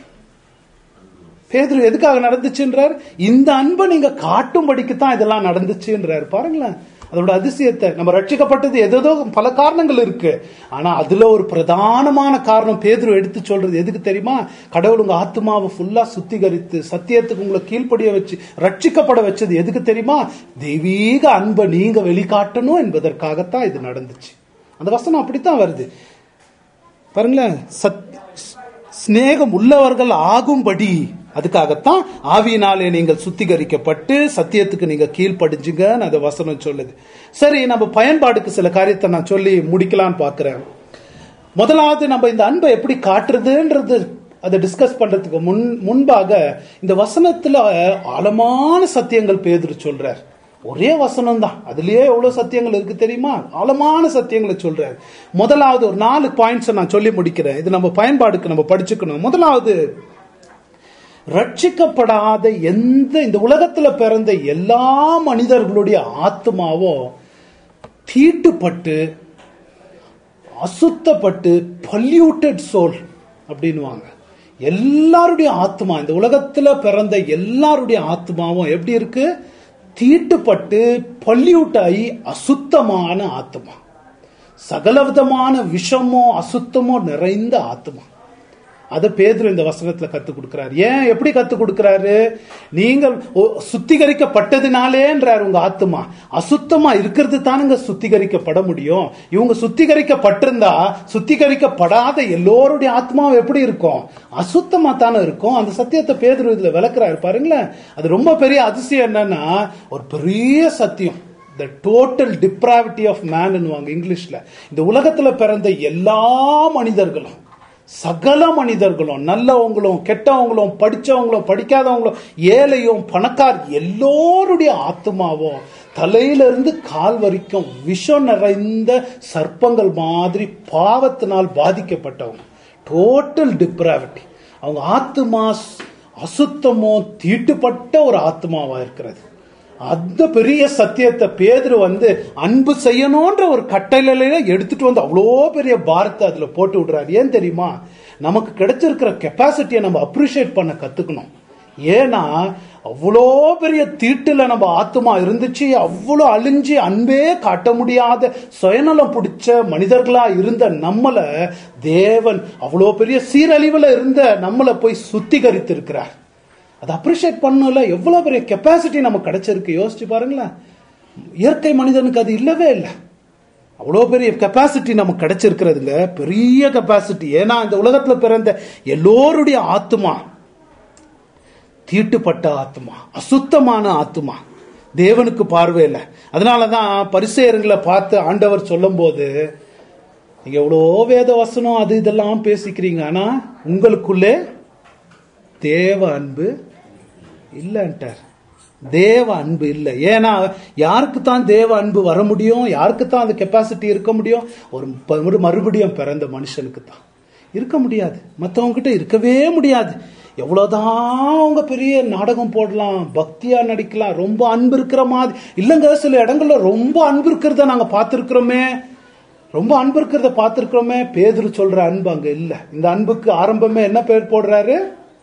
பேதுரு எதுக்காக நடந்துச்சுன்றார் இந்த அன்பை நீங்க காட்டும்படிக்கு தான் இதெல்லாம் நடந்துச்சுன்றாரு பாருங்களேன் அதோட அதிசயத்தை நம்ம ரட்சிக்கப்பட்டது எதோ பல காரணங்கள் இருக்கு ஆனா அதுல ஒரு பிரதானமான காரணம் பேதுரு எடுத்து சொல்றது எதுக்கு தெரியுமா கடவுள் உங்க ஆத்மாவை ஃபுல்லா சுத்திகரித்து சத்தியத்துக்கு உங்களை கீழ்ப்படிய வச்சு ரட்சிக்கப்பட வச்சது எதுக்கு தெரியுமா தெய்வீக அன்பை நீங்க வெளிக்காட்டணும் என்பதற்காகத்தான் இது நடந்துச்சு அந்த வசனம் அப்படித்தான் வருது பாருங்களேன் சத் சிநேகம் உள்ளவர்கள் ஆகும்படி அதுக்காகத்தான் ஆவியினாலே நீங்கள் சுத்திகரிக்கப்பட்டு சத்தியத்துக்கு நீங்க கீழ்ப்படிஞ்சுங்கன்னு அந்த வசனம் சொல்லுது சரி நம்ம பயன்பாடுக்கு சில காரியத்தை நான் சொல்லி முடிக்கலாம்னு பாக்குறேன் முதலாவது நம்ம இந்த அன்பை எப்படி காட்டுறதுன்றது அதை டிஸ்கஸ் பண்றதுக்கு முன் முன்பாக இந்த வசனத்துல ஆழமான சத்தியங்கள் பேதுரு சொல்றார் ஒரே வசனம் தான் அதுலயே எவ்வளவு சத்தியங்கள் இருக்கு தெரியுமா ஆழமான சத்தியங்களை சொல்றாரு முதலாவது ஒரு நாலு பாயிண்ட்ஸ் நான் சொல்லி முடிக்கிறேன் இது நம்ம பயன்பாடுக்கு நம்ம படிச்சுக்கணும் முதலாவது ரட்சிக்கப்படாத எந்த இந்த உலகத்துல பிறந்த எல்லா மனிதர்களுடைய ஆத்மாவும் தீட்டுப்பட்டு அசுத்தப்பட்டு பல்யூட்டட் சோல் அப்படின்னுவாங்க எல்லாருடைய ஆத்மா இந்த உலகத்துல பிறந்த எல்லாருடைய ஆத்மாவும் எப்படி இருக்கு தீட்டுப்பட்டு பல்யூட் ஆகி அசுத்தமான ஆத்மா சகலவிதமான விஷமோ அசுத்தமோ நிறைந்த ஆத்மா அதை பேதுரு இந்த வசனத்துல கத்து கொடுக்கிறாரு ஏன் எப்படி கத்து கொடுக்கிறாரு நீங்கள் ஒ- சுத்திகரிக்கப்பட்டதுனாலேன்றார் உங்க ஆத்மா அசுத்தமா இருக்கிறது தானுங்க சுத்திகரிக்கப்பட முடியும் இவங்க சுத்திகரிக்கப்பட்டிருந்தா சுத்திகரிக்கப்படாத எல்லோருடைய ஆத்மாவும் எப்படி இருக்கும் அசுத்தமா தானே இருக்கும் அந்த சத்தியத்தை பேதுரு இதுல விளக்குறாரு பாருங்களேன் அது ரொம்ப பெரிய அதிசயம் என்னன்னா ஒரு பெரிய சத்தியம் த டோட்டல் டிப்ராவிட்டி ஆஃப் மேன்னுவாங்க இங்கிலீஷ்ல இந்த உலகத்துல பிறந்த எல்லா மனிதர்களும் சகல மனிதர்களும் நல்லவங்களும் கெட்டவங்களும் படிச்சவங்களும் படிக்காதவங்களும் ஏழையும் பணக்கார் எல்லோருடைய ஆத்மாவும் தலையிலிருந்து கால் வரைக்கும் விஷம் நிறைந்த சர்ப்பங்கள் மாதிரி பாவத்தினால் பாதிக்கப்பட்டவங்க டோட்டல் டிப்ராவிட்டி அவங்க ஆத்மா அசுத்தமோ தீட்டுப்பட்ட ஒரு ஆத்மாவா இருக்கிறது அந்த பெரிய சத்தியத்தை பேதுரு வந்து அன்பு செய்யணும்ன்ற ஒரு கட்டளையில எடுத்துட்டு வந்து அவ்வளோ பெரிய பாரத்தை அதுல போட்டு விடுறாரு ஏன் தெரியுமா நமக்கு கிடைச்சிருக்கிற கெப்பாசிட்டியை நம்ம அப்ரிஷியேட் பண்ண கத்துக்கணும் ஏன்னா அவ்வளோ பெரிய தீட்டுல நம்ம ஆத்மா இருந்துச்சு அவ்வளோ அழிஞ்சு அன்பே காட்ட முடியாத சுயநலம் பிடிச்ச மனிதர்களா இருந்த நம்மள தேவன் அவ்வளோ பெரிய சீரழிவுல இருந்த நம்மளை போய் சுத்திகரித்திருக்கிறார் அதை அப்ரிஷியேட் பண்ணல எவ்வளவு பெரிய கெப்பாசிட்டி நமக்கு கிடைச்சிருக்கு யோசிச்சு பாருங்களேன் இயற்கை மனிதனுக்கு அது இல்லவே இல்லை அவ்வளோ பெரிய கெப்பாசிட்டி நமக்கு கிடைச்சிருக்கிறதுங்க பெரிய கெப்பாசிட்டி ஏன்னா இந்த உலகத்துல பிறந்த எல்லோருடைய ஆத்மா தீட்டுப்பட்ட ஆத்மா அசுத்தமான ஆத்மா தேவனுக்கு பார்வையில அதனாலதான் பரிசெயர்களை பார்த்து ஆண்டவர் சொல்லும்போது நீங்க எவ்வளோ வேத வசனம் அது இதெல்லாம் பேசிக்கிறீங்க ஆனா உங்களுக்குள்ளே தேவ அன்பு இல்லைன்ட்டார் தேவ அன்பு இல்லை ஏன்னா யாருக்கு தான் தேவ அன்பு வர முடியும் யாருக்கு தான் அந்த கெப்பாசிட்டி இருக்க முடியும் ஒரு ப- ஒரு மறுபடியும் பிறந்த மனுஷனுக்கு தான் இருக்க முடியாது மற்றவங்க கிட்ட இருக்கவே முடியாது எவ்வளவுதான் அவங்க பெரிய நாடகம் போடலாம் பக்தியா நடிக்கலாம் ரொம்ப அன்பு இருக்கிற மாதிரி இல்லைங்க சில இடங்கள்ல ரொம்ப அன்பு இருக்கிறத நாங்க பார்த்திருக்கிறோமே ரொம்ப அன்பு இருக்கிறத பார்த்திருக்கிறோமே பேதுரு சொல்ற அன்பு அங்க இல்ல இந்த அன்புக்கு ஆரம்பமே என்ன பேர் போடுறாரு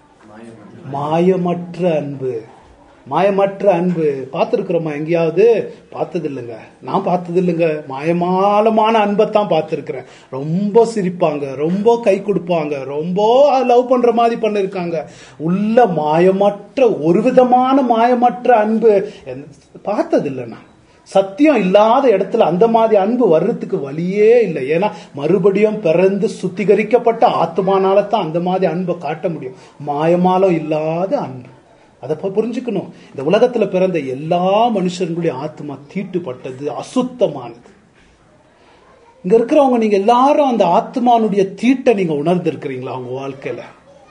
மாயமற்ற அன்பு மாயமற்ற அன்பு பார்த்துருக்குறோமா எங்கேயாவது பார்த்தது இல்லைங்க நான் பார்த்தது இல்லைங்க மாயமாலமான அன்பைத்தான் பார்த்துருக்கிறேன் ரொம்ப சிரிப்பாங்க ரொம்ப கை கொடுப்பாங்க ரொம்ப லவ் பண்ற மாதிரி பண்ணிருக்காங்க உள்ள மாயமற்ற ஒரு விதமான மாயமற்ற அன்பு என்ன- பார்த்தது இல்லை நான் சத்தியம் இல்லாத இடத்துல அந்த மாதிரி அன்பு வர்றதுக்கு வழியே இல்லை ஏன்னா மறுபடியும் பிறந்து சுத்திகரிக்கப்பட்ட ஆத்மானால தான் அந்த மாதிரி அன்பை காட்ட முடியும் மாயமாலம் இல்லாத அன்பு அதை ப- புரிஞ்சுக்கணும் இந்த உலகத்துல பிறந்த எல்லா மனுஷர்களுடைய ஆத்மா தீட்டுப்பட்டது அசுத்தமானது இங்க இருக்கிறவங்க நீங்க எல்லாரும் அந்த ஆத்மானுடைய தீட்டை நீங்க உணர்ந்திருக்கிறீங்களா உங்க வாழ்க்கையில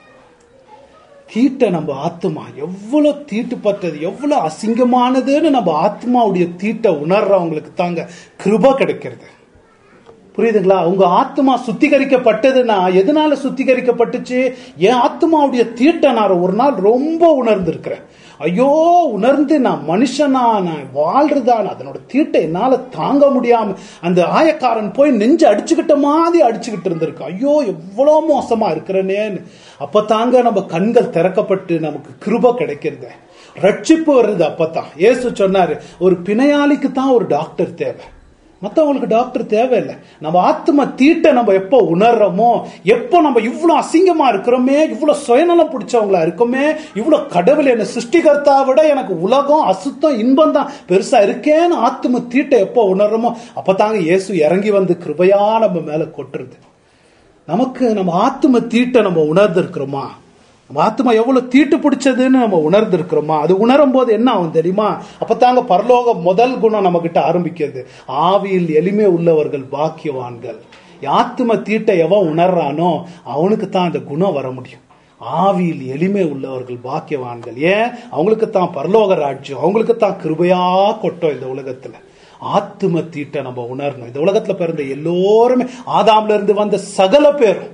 தீட்டை நம்ம ஆத்மா எவ்வளவு தீட்டுப்பட்டது எவ்வளவு அசிங்கமானதுன்னு நம்ம ஆத்மாவுடைய தீட்டை உணர்றவங்களுக்கு தாங்க கிருப கிடைக்கிறது புரியுதுங்களா உங்க ஆத்மா சுத்திகரிக்கப்பட்டதுன்னா எதனால சுத்திகரிக்கப்பட்டுச்சு என் ஆத்மாவுடைய தீட்டை நான் ஒரு நாள் ரொம்ப உணர்ந்திருக்கிறேன் ஐயோ உணர்ந்து நான் மனுஷனா நான் வாழ்றதான் அதனோட தீட்டை என்னால தாங்க முடியாம அந்த ஆயக்காரன் போய் நெஞ்சு அடிச்சுக்கிட்ட மாதிரி அடிச்சுக்கிட்டு இருந்திருக்கு ஐயோ எவ்வளோ மோசமா இருக்கிறனேன்னு அப்ப தாங்க நம்ம கண்கள் திறக்கப்பட்டு நமக்கு கிருப கிடைக்கிறது ரட்சிப்பு வருது அப்பதான் இயேசு சொன்னாரு ஒரு பிணையாளிக்கு தான் ஒரு டாக்டர் தேவை மற்றவங்களுக்கு டாக்டர் தேவையில்லை நம்ம ஆத்ம தீட்டை நம்ம எப்போ உணர்றோமோ எப்போ நம்ம இவ்வளோ அசிங்கமா இருக்கிறோமே இவ்வளோ சுயநலம் பிடிச்சவங்களா இருக்கோமே இவ்வளோ கடவுள் என்ன சிருஷ்டிகர்த்தா விட எனக்கு உலகம் அசுத்தம் இன்பம் தான் பெருசா இருக்கேன்னு ஆத்ம தீட்டை எப்போ உணர்றோமோ அப்பதாங்க இயேசு இறங்கி வந்து கிருபையா நம்ம மேல கொட்டுறது நமக்கு நம்ம ஆத்ம தீட்டை நம்ம உணர்ந்திருக்கிறோமா நம்ம ஆத்மா எவ்வளவு தீட்டு பிடிச்சதுன்னு நம்ம உணர்ந்திருக்கிறோமா அது உணரும் போது என்ன ஆகும் தெரியுமா அப்பதாங்க பரலோக முதல் குணம் நம்ம கிட்ட ஆரம்பிக்கிறது ஆவியில் எளிமை உள்ளவர்கள் பாக்கியவான்கள் ஆத்ம தீட்டை எவன் உணர்றானோ அவனுக்கு தான் அந்த குணம் வர முடியும் ஆவியில் எளிமை உள்ளவர்கள் பாக்கியவான்கள் ஏன் அவங்களுக்கு தான் பரலோக ராஜ்யம் அவங்களுக்கு தான் கிருபையா கொட்டும் இந்த உலகத்துல ஆத்தும தீட்டை நம்ம உணரணும் இந்த உலகத்துல பிறந்த எல்லோருமே ஆதாம்ல இருந்து வந்த சகல பேரும்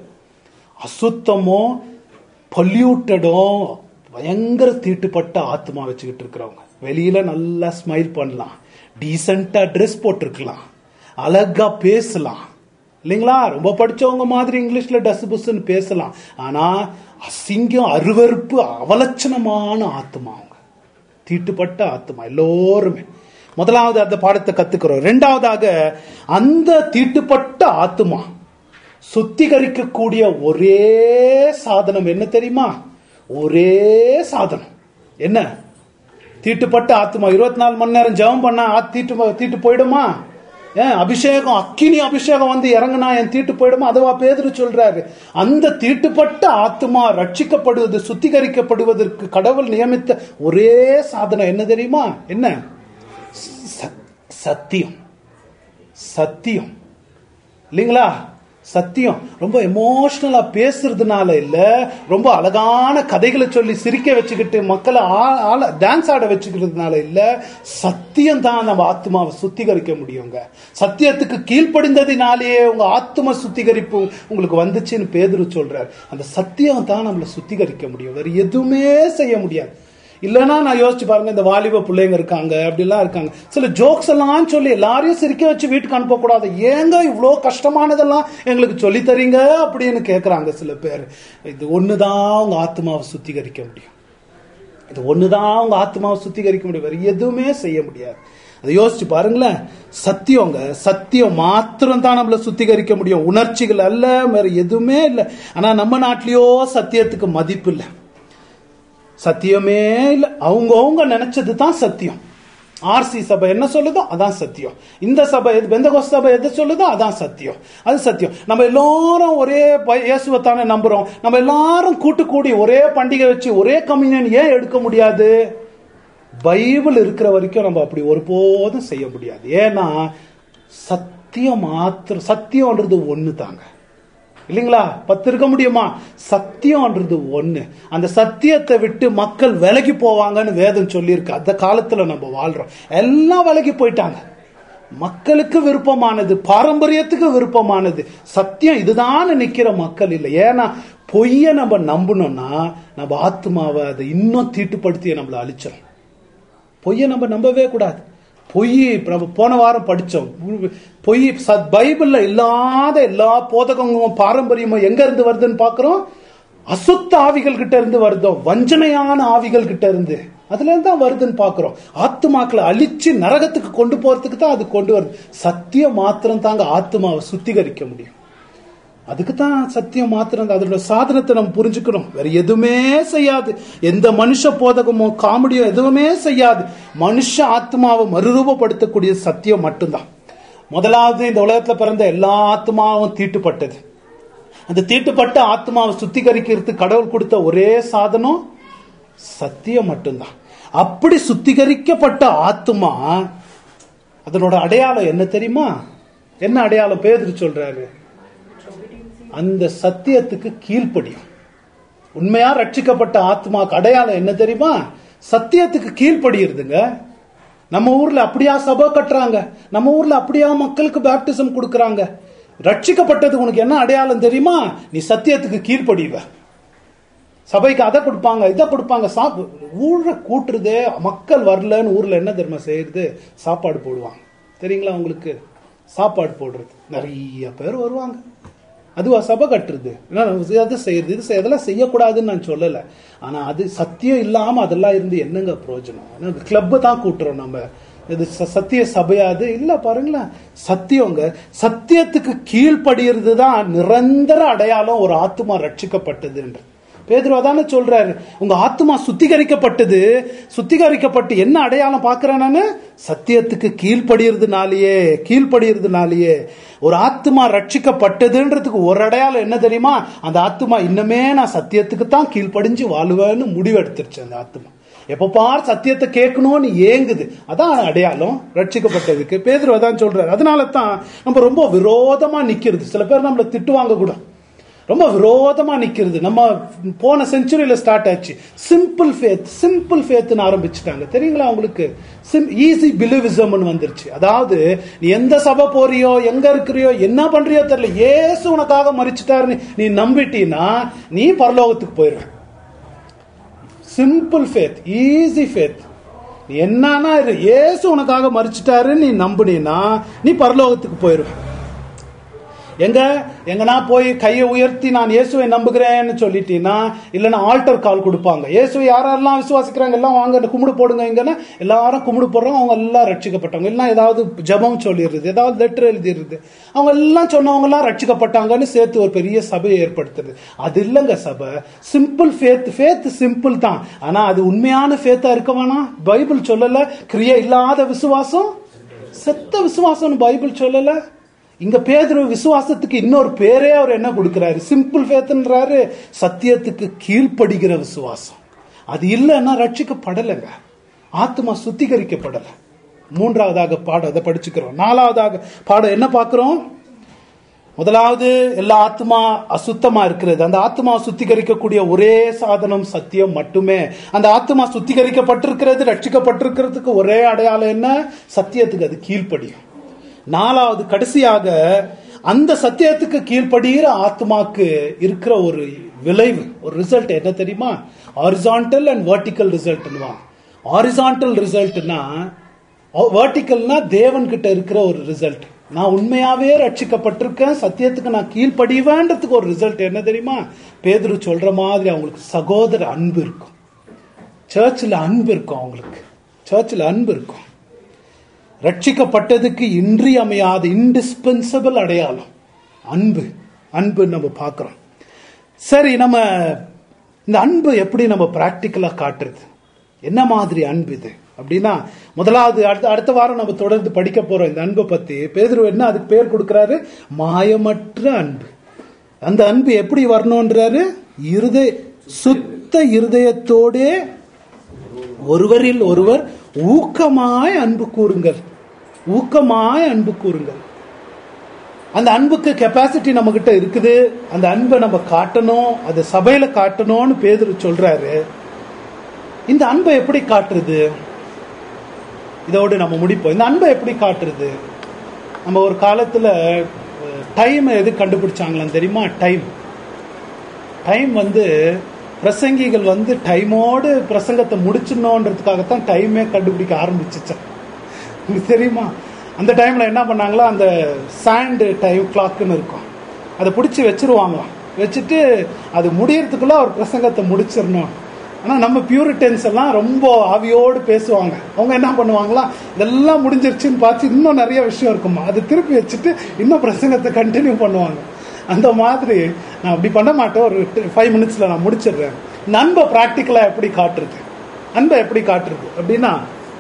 அசுத்தமோ பொல்யூட்டடும் பயங்கர தீட்டுப்பட்ட ஆத்மா வச்சுக்கிட்டு இருக்கிறவங்க வெளியில நல்லா ஸ்மைல் பண்ணலாம் டீசெண்டா ட்ரெஸ் போட்டிருக்கலாம் அழகா பேசலாம் இல்லைங்களா ரொம்ப படிச்சவங்க மாதிரி இங்கிலீஷ்ல டஸ் புஸ்ன்னு பேசலாம் ஆனா அசிங்கம் அருவருப்பு அவலட்சணமான ஆத்மா அவங்க தீட்டுப்பட்ட ஆத்மா எல்லோருமே முதலாவது அந்த பாடத்தை கத்துக்கிறோம் ரெண்டாவதாக அந்த தீட்டுப்பட்ட ஆத்மா சுத்திகரிக்கக்கூடிய ஒரே சாதனம் என்ன தெரியுமா ஒரே சாதனம் என்ன தீட்டுப்பட்ட ஆத்மா இருபத்தி நாலு மணி நேரம் ஜெபம் பண்ணா ஆ- தீட்டு தீட்டு போயிடுமா ஏன் அபிஷேகம் அக்கினி அபிஷேகம் வந்து இறங்குனா என் தீட்டு போயிடுமா அதுவா பேதுரு சொல்றாரு அந்த தீட்டுப்பட்ட ஆத்மா ரட்சிக்கப்படுவது சுத்திகரிக்கப்படுவதற்கு கடவுள் நியமித்த ஒரே சாதனம் என்ன தெரியுமா என்ன ச- சத்தியம் சத்தியம் இல்லைங்களா சத்தியம் ரொம்ப எமோஷனலா பேசுறதுனால இல்ல ரொம்ப அழகான கதைகளை சொல்லி சிரிக்க வச்சுக்கிட்டு மக்களை டான்ஸ் ஆட வச்சுக்கிறதுனால இல்ல சத்தியம் தான் நம்ம ஆத்மாவை சுத்திகரிக்க முடியுங்க சத்தியத்துக்கு கீழ்ப்படிந்ததினாலேயே உங்க ஆத்ம சுத்திகரிப்பு உங்களுக்கு வந்துச்சுன்னு பேதுரு சொல்றார் அந்த சத்தியம் தான் நம்மளை சுத்திகரிக்க முடியும் வேற எதுவுமே செய்ய முடியாது இல்லைன்னா நான் யோசிச்சு பாருங்க இந்த வாலிப பிள்ளைங்க இருக்காங்க அப்படிலாம் இருக்காங்க சில ஜோக்ஸ் எல்லாம் சொல்லி எல்லாரையும் சிரிக்க வச்சு வீட்டுக்கு அனுப்பக்கூடாது ஏங்க இவ்வளோ கஷ்டமானதெல்லாம் எங்களுக்கு சொல்லி தரீங்க அப்படின்னு கேட்குறாங்க சில பேர் இது ஒண்ணுதான் உங்க ஆத்மாவை சுத்திகரிக்க முடியும் இது ஒண்ணுதான் உங்க ஆத்மாவை சுத்திகரிக்க முடியும் வேற எதுவுமே செய்ய முடியாது அதை யோசிச்சு பாருங்களேன் சத்தியங்க சத்தியம் மாத்திரம் தான் நம்மள சுத்திகரிக்க முடியும் உணர்ச்சிகள் அல்ல வேற எதுவுமே இல்லை ஆனா நம்ம நாட்டிலேயோ சத்தியத்துக்கு மதிப்பு இல்லை சத்தியமே இல்லை அவங்கவுங்க நினைச்சது தான் சத்தியம் ஆர்சி சபை என்ன சொல்லுதோ அதான் சத்தியம் இந்த சபை எது பெந்தகோஸ் சபை எது சொல்லுதோ அதான் சத்தியம் அது சத்தியம் நம்ம எல்லாரும் ஒரே ப- இயேசுவை தானே நம்புறோம் நம்ம எல்லாரும் கூட்டு கூடி ஒரே பண்டிகை வச்சு ஒரே கம்யூனியன் ஏன் எடுக்க முடியாது பைபிள் இருக்கிற வரைக்கும் நம்ம அப்படி ஒருபோதும் செய்ய முடியாது ஏன்னா சத்தியம் மாத்திரம் சத்தியம்ன்றது ஒண்ணு தாங்க இல்லைங்களா பத்து இருக்க முடியுமா சத்தியம்ன்றது ஒண்ணு அந்த சத்தியத்தை விட்டு மக்கள் விலகி போவாங்கன்னு வேதம் சொல்லியிருக்கு அந்த காலத்துல நம்ம வாழ்றோம் எல்லாம் விலகி போயிட்டாங்க மக்களுக்கு விருப்பமானது பாரம்பரியத்துக்கு விருப்பமானது சத்தியம் இதுதான் நிக்கிற மக்கள் இல்லை ஏன்னா பொய்ய நம்ம நம்பணும்னா நம்ம ஆத்மாவை அதை இன்னும் தீட்டுப்படுத்தி நம்மளை அழிச்சிடும் பொய்யை நம்ம நம்பவே கூடாது பொய் நம்ம போன வாரம் படிச்சோம் பொய் சத் பைபிள்ல இல்லாத எல்லா போதகங்களும் பாரம்பரியமும் எங்க இருந்து வருதுன்னு பாக்குறோம் அசுத்த ஆவிகள் கிட்ட இருந்து வருதோ வஞ்சனையான ஆவிகள் கிட்ட இருந்து அதுல இருந்து தான் வருதுன்னு பாக்குறோம் ஆத்துமாக்களை அழிச்சு நரகத்துக்கு கொண்டு போறதுக்கு தான் அது கொண்டு வருது சத்தியம் மாத்திரம் தாங்க ஆத்மாவை சுத்திகரிக்க முடியும் அதுக்கு தான் சத்தியம் மாத்திரம் தான் அதோட சாதனத்தை நம்ம புரிஞ்சுக்கணும் வேற எதுவுமே செய்யாது எந்த மனுஷ போதகமோ காமெடியோ எதுவுமே செய்யாது மனுஷ ஆத்மாவை மறுரூபப்படுத்தக்கூடிய சத்தியம் மட்டும்தான் முதலாவது இந்த உலகத்துல பிறந்த எல்லா ஆத்மாவும் தீட்டுப்பட்டது அந்த தீட்டுப்பட்ட ஆத்மாவை சுத்திகரிக்கிறதுக்கு கடவுள் கொடுத்த ஒரே சாதனம் சத்தியம் மட்டும்தான் அப்படி சுத்திகரிக்கப்பட்ட ஆத்மா அதனோட அடையாளம் என்ன தெரியுமா என்ன அடையாளம் பேதுரு சொல்றாரு அந்த சத்தியத்துக்கு கீழ்ப்படியும் உண்மையா ரட்சிக்கப்பட்ட ஆத்மாக்கு அடையாளம் என்ன தெரியுமா சத்தியத்துக்கு கீழ்ப்படியிருதுங்க நம்ம ஊர்ல அப்படியா சபை கட்டுறாங்க நம்ம ஊர்ல அப்படியா மக்களுக்கு பேப்டிசம் கொடுக்கறாங்க ரட்சிக்கப்பட்டதுக்கு உனக்கு என்ன அடையாளம் தெரியுமா நீ சத்தியத்துக்கு கீழ்ப்படிவ சபைக்கு அதை கொடுப்பாங்க இதை கொடுப்பாங்க சாப்பு ஊழ கூட்டுறதே மக்கள் வரலன்னு ஊர்ல என்ன தெரியுமா செய்யறது சாப்பாடு போடுவாங்க தெரியுங்களா உங்களுக்கு சாப்பாடு போடுறது நிறைய பேர் வருவாங்க அதுவா சபை கட்டுறது ஏன்னா அதை செய்யறது இது செய்ய- அதெல்லாம் செய்யக்கூடாதுன்னு நான் சொல்லலை ஆனா அது சத்தியம் இல்லாம அதெல்லாம் இருந்து என்னங்க பிரயோஜனம் கிளப்பு தான் கூட்டுறோம் நம்ம இது ச- சத்திய சபையாது இல்ல பாருங்களேன் சத்தியங்க சத்தியத்துக்கு கீழ்ப்படிகிறது தான் நிரந்தர அடையாளம் ஒரு ஆத்மா ரட்சிக்கப்பட்டதுன்ற பேதுரு அதானே சொல்றாரு உங்க ஆத்மா சுத்திகரிக்கப்பட்டது சுத்திகரிக்கப்பட்டு என்ன அடையாளம் பார்க்கிறேன் நானு சத்தியத்துக்கு கீழ்ப்படிறதுனாலயே கீழ்ப்படிறதுனாலயே ஒரு ஆத்மா ரட்சிக்கப்பட்டதுன்றதுக்கு ஒரு அடையாளம் என்ன தெரியுமா அந்த ஆத்மா இன்னமே நான் சத்தியத்துக்கு தான் கீழ்ப்படிஞ்சு வாழுவேன்னு முடிவெடுத்துருச்சு அந்த ஆத்மா எப்ப பார் சத்தியத்தை கேட்கணும்னு ஏங்குது அதான் அடையாளம் ரட்சிக்கப்பட்டதுக்கு பேதுரு அதான் சொல்றாரு அதனால தான் நம்ம ரொம்ப விரோதமா நிக்கிறது சில பேர் நம்மள திட்டுவாங்க கூட ரொம்ப விரோதமா நிக்கிறது நம்ம போன செஞ்சுரியில ஸ்டார்ட் ஆச்சு சிம்பிள் ஃபேத் சிம்பிள் ஃபேத்னு ஆரம்பிச்சுட்டாங்க தெரியுங்களா உங்களுக்கு ஈஸி பிலிவிசம்னு வந்துருச்சு அதாவது நீ எந்த சபை போறியோ எங்க இருக்கிறியோ என்ன பண்றியோ தெரியல ஏசு உனக்காக மறிச்சிட்டாருன்னு நீ நம்பிட்டீன்னா நீ பரலோகத்துக்கு போயிருவ சிம்பிள் ஃபேத் ஈஸி ஃபேத் நீ என்னன்னா இரு ஏசு உனக்காக மறிச்சிட்டாருன்னு நீ நம்புனீன்னா நீ பரலோகத்துக்கு போயிருவ எங்க எங்கனா போய் கையை உயர்த்தி நான் இயேசுவை நம்புகிறேன்னு சொல்லிட்டீங்கன்னா இல்லைன்னா ஆல்டர் கால் கொடுப்பாங்க இயேசுவை யாரெல்லாம் விசுவாசிக்கிறாங்க எல்லாம் வாங்க கும்பிடு போடுங்க இங்கன்னா எல்லாரும் கும்பிடு போடுறோம் அவங்க எல்லாம் ரட்சிக்கப்பட்டவங்க எல்லாம் ஏதாவது ஜெபம் சொல்லிடுறது ஏதாவது லெட்டர் எழுதிடுறது அவங்க எல்லாம் சொன்னவங்க எல்லாம் ரட்சிக்கப்பட்டாங்கன்னு சேர்த்து ஒரு பெரிய சபையை ஏற்படுத்துறது அது இல்லைங்க சபை சிம்பிள் ஃபேத் ஃபேத் சிம்பிள் தான் ஆனா அது உண்மையான ஃபேத்தா இருக்க வேணாம் பைபிள் சொல்லல கிரியை இல்லாத விசுவாசம் செத்த விசுவாசம்னு பைபிள் சொல்லல இங்க பேதுரு விசுவாசத்துக்கு இன்னொரு பேரே அவர் என்ன கொடுக்கிறாரு சிம்பிள் ஃபேத்ன்றாரு சத்தியத்துக்கு கீழ்ப்படுகிற விசுவாசம் அது இல்லைன்னா ரட்சிக்கப்படலைங்க ஆத்மா சுத்திகரிக்கப்படலை மூன்றாவதாக பாடம் அதை படிச்சுக்கிறோம் நாலாவதாக பாடம் என்ன பார்க்கிறோம் முதலாவது எல்லா ஆத்மா அசுத்தமா இருக்கிறது அந்த ஆத்மா சுத்திகரிக்கக்கூடிய ஒரே சாதனம் சத்தியம் மட்டுமே அந்த ஆத்மா சுத்திகரிக்கப்பட்டிருக்கிறது ரட்சிக்கப்பட்டிருக்கிறதுக்கு ஒரே அடையாளம் என்ன சத்தியத்துக்கு அது கீழ்ப்படியும் நாலாவது கடைசியாக அந்த சத்தியத்துக்கு கீழ்ப்படுகிற ஆத்மாக்கு இருக்கிற ஒரு விளைவு ஒரு ரிசல்ட் என்ன தெரியுமா ஹாரிசான்டல் அண்ட் வெர்டிக்கல் ரிசல்ட்னுவா ஹாரிசான்டல் ரிசல்ட்னா வெர்டிக்கல்னா தேவன் கிட்ட இருக்கிற ஒரு ரிசல்ட் நான் உண்மையாவே ரட்சிக்கப்பட்டிருக்கேன் சத்தியத்துக்கு நான் கீழ்ப்படிவேன்றதுக்கு ஒரு ரிசல்ட் என்ன தெரியுமா பேதுரு சொல்ற மாதிரி அவங்களுக்கு சகோதர அன்பு இருக்கும் சர்ச்சில் அன்பு இருக்கும் அவங்களுக்கு சர்ச்சில் அன்பு இருக்கும் ரட்சிக்கப்பட்டதுக்கு இன்றியமையாத இன்டிஸ்பென்சபிள் அடையாளம் அன்பு அன்பு நம்ம பார்க்கிறோம் சரி நம்ம இந்த அன்பு எப்படி நம்ம பிராக்டிக்கலா காட்டுறது என்ன மாதிரி அன்பு இது அப்படின்னா முதலாவது அடுத்த அடுத்த வாரம் நம்ம தொடர்ந்து படிக்க போறோம் இந்த அன்பை பத்தி பேதுரு என்ன அதுக்கு பேர் கொடுக்கிறாரு மாயமற்ற அன்பு அந்த அன்பு எப்படி வரணும்ன்றாரு இருதய சுத்த இருதயத்தோடே ஒருவரில் ஒருவர் ஊக்கமாய் அன்பு கூறுங்கள் ஊக்கமாய் அன்பு கூறுங்கள் அந்த அன்புக்கு கெப்பாசிட்டி நம்ம கிட்ட இருக்குது அந்த அன்பை நம்ம காட்டணும் அது சபையில காட்டணும்னு பேதுரு சொல்றாரு இந்த அன்பை எப்படி காட்டுறது இதோடு நம்ம முடிப்போம் இந்த அன்பை எப்படி காட்டுறது நம்ம ஒரு காலத்துல டைம் எது கண்டுபிடிச்சாங்களான்னு தெரியுமா டைம் டைம் வந்து பிரசங்கிகள் வந்து டைமோடு பிரசங்கத்தை முடிச்சிடணுன்றதுக்காகத்தான் டைமே கண்டுபிடிக்க ஆரம்பிச்சிச்சேன் உங்களுக்கு தெரியுமா அந்த டைம்ல என்ன பண்ணாங்களா அந்த சாண்டு டைம் கிளாக்குன்னு இருக்கும் அதை பிடிச்சி வச்சிருவாங்களாம் வச்சுட்டு அது முடியறதுக்குள்ள ஒரு பிரசங்கத்தை முடிச்சிடணும் ஆனா நம்ம பியூரிட்டன்ஸ் எல்லாம் ரொம்ப ஆவியோடு பேசுவாங்க அவங்க என்ன பண்ணுவாங்களா இதெல்லாம் முடிஞ்சிருச்சுன்னு பார்த்து இன்னும் நிறைய விஷயம் இருக்குமா அது திருப்பி வச்சுட்டு இன்னும் பிரசங்கத்தை கண்டினியூ பண்ணுவாங்க அந்த மாதிரி நான் அப்படி பண்ண மாட்டேன் ஒரு ஃபைவ் மினிட்ஸ்ல நான் முடிச்சிடுறேன் இந்த அன்பை ப்ராக்டிக்கலா எப்படி காட்டுறது அன்பை எப்படி காட்டுறது அப்படின்னா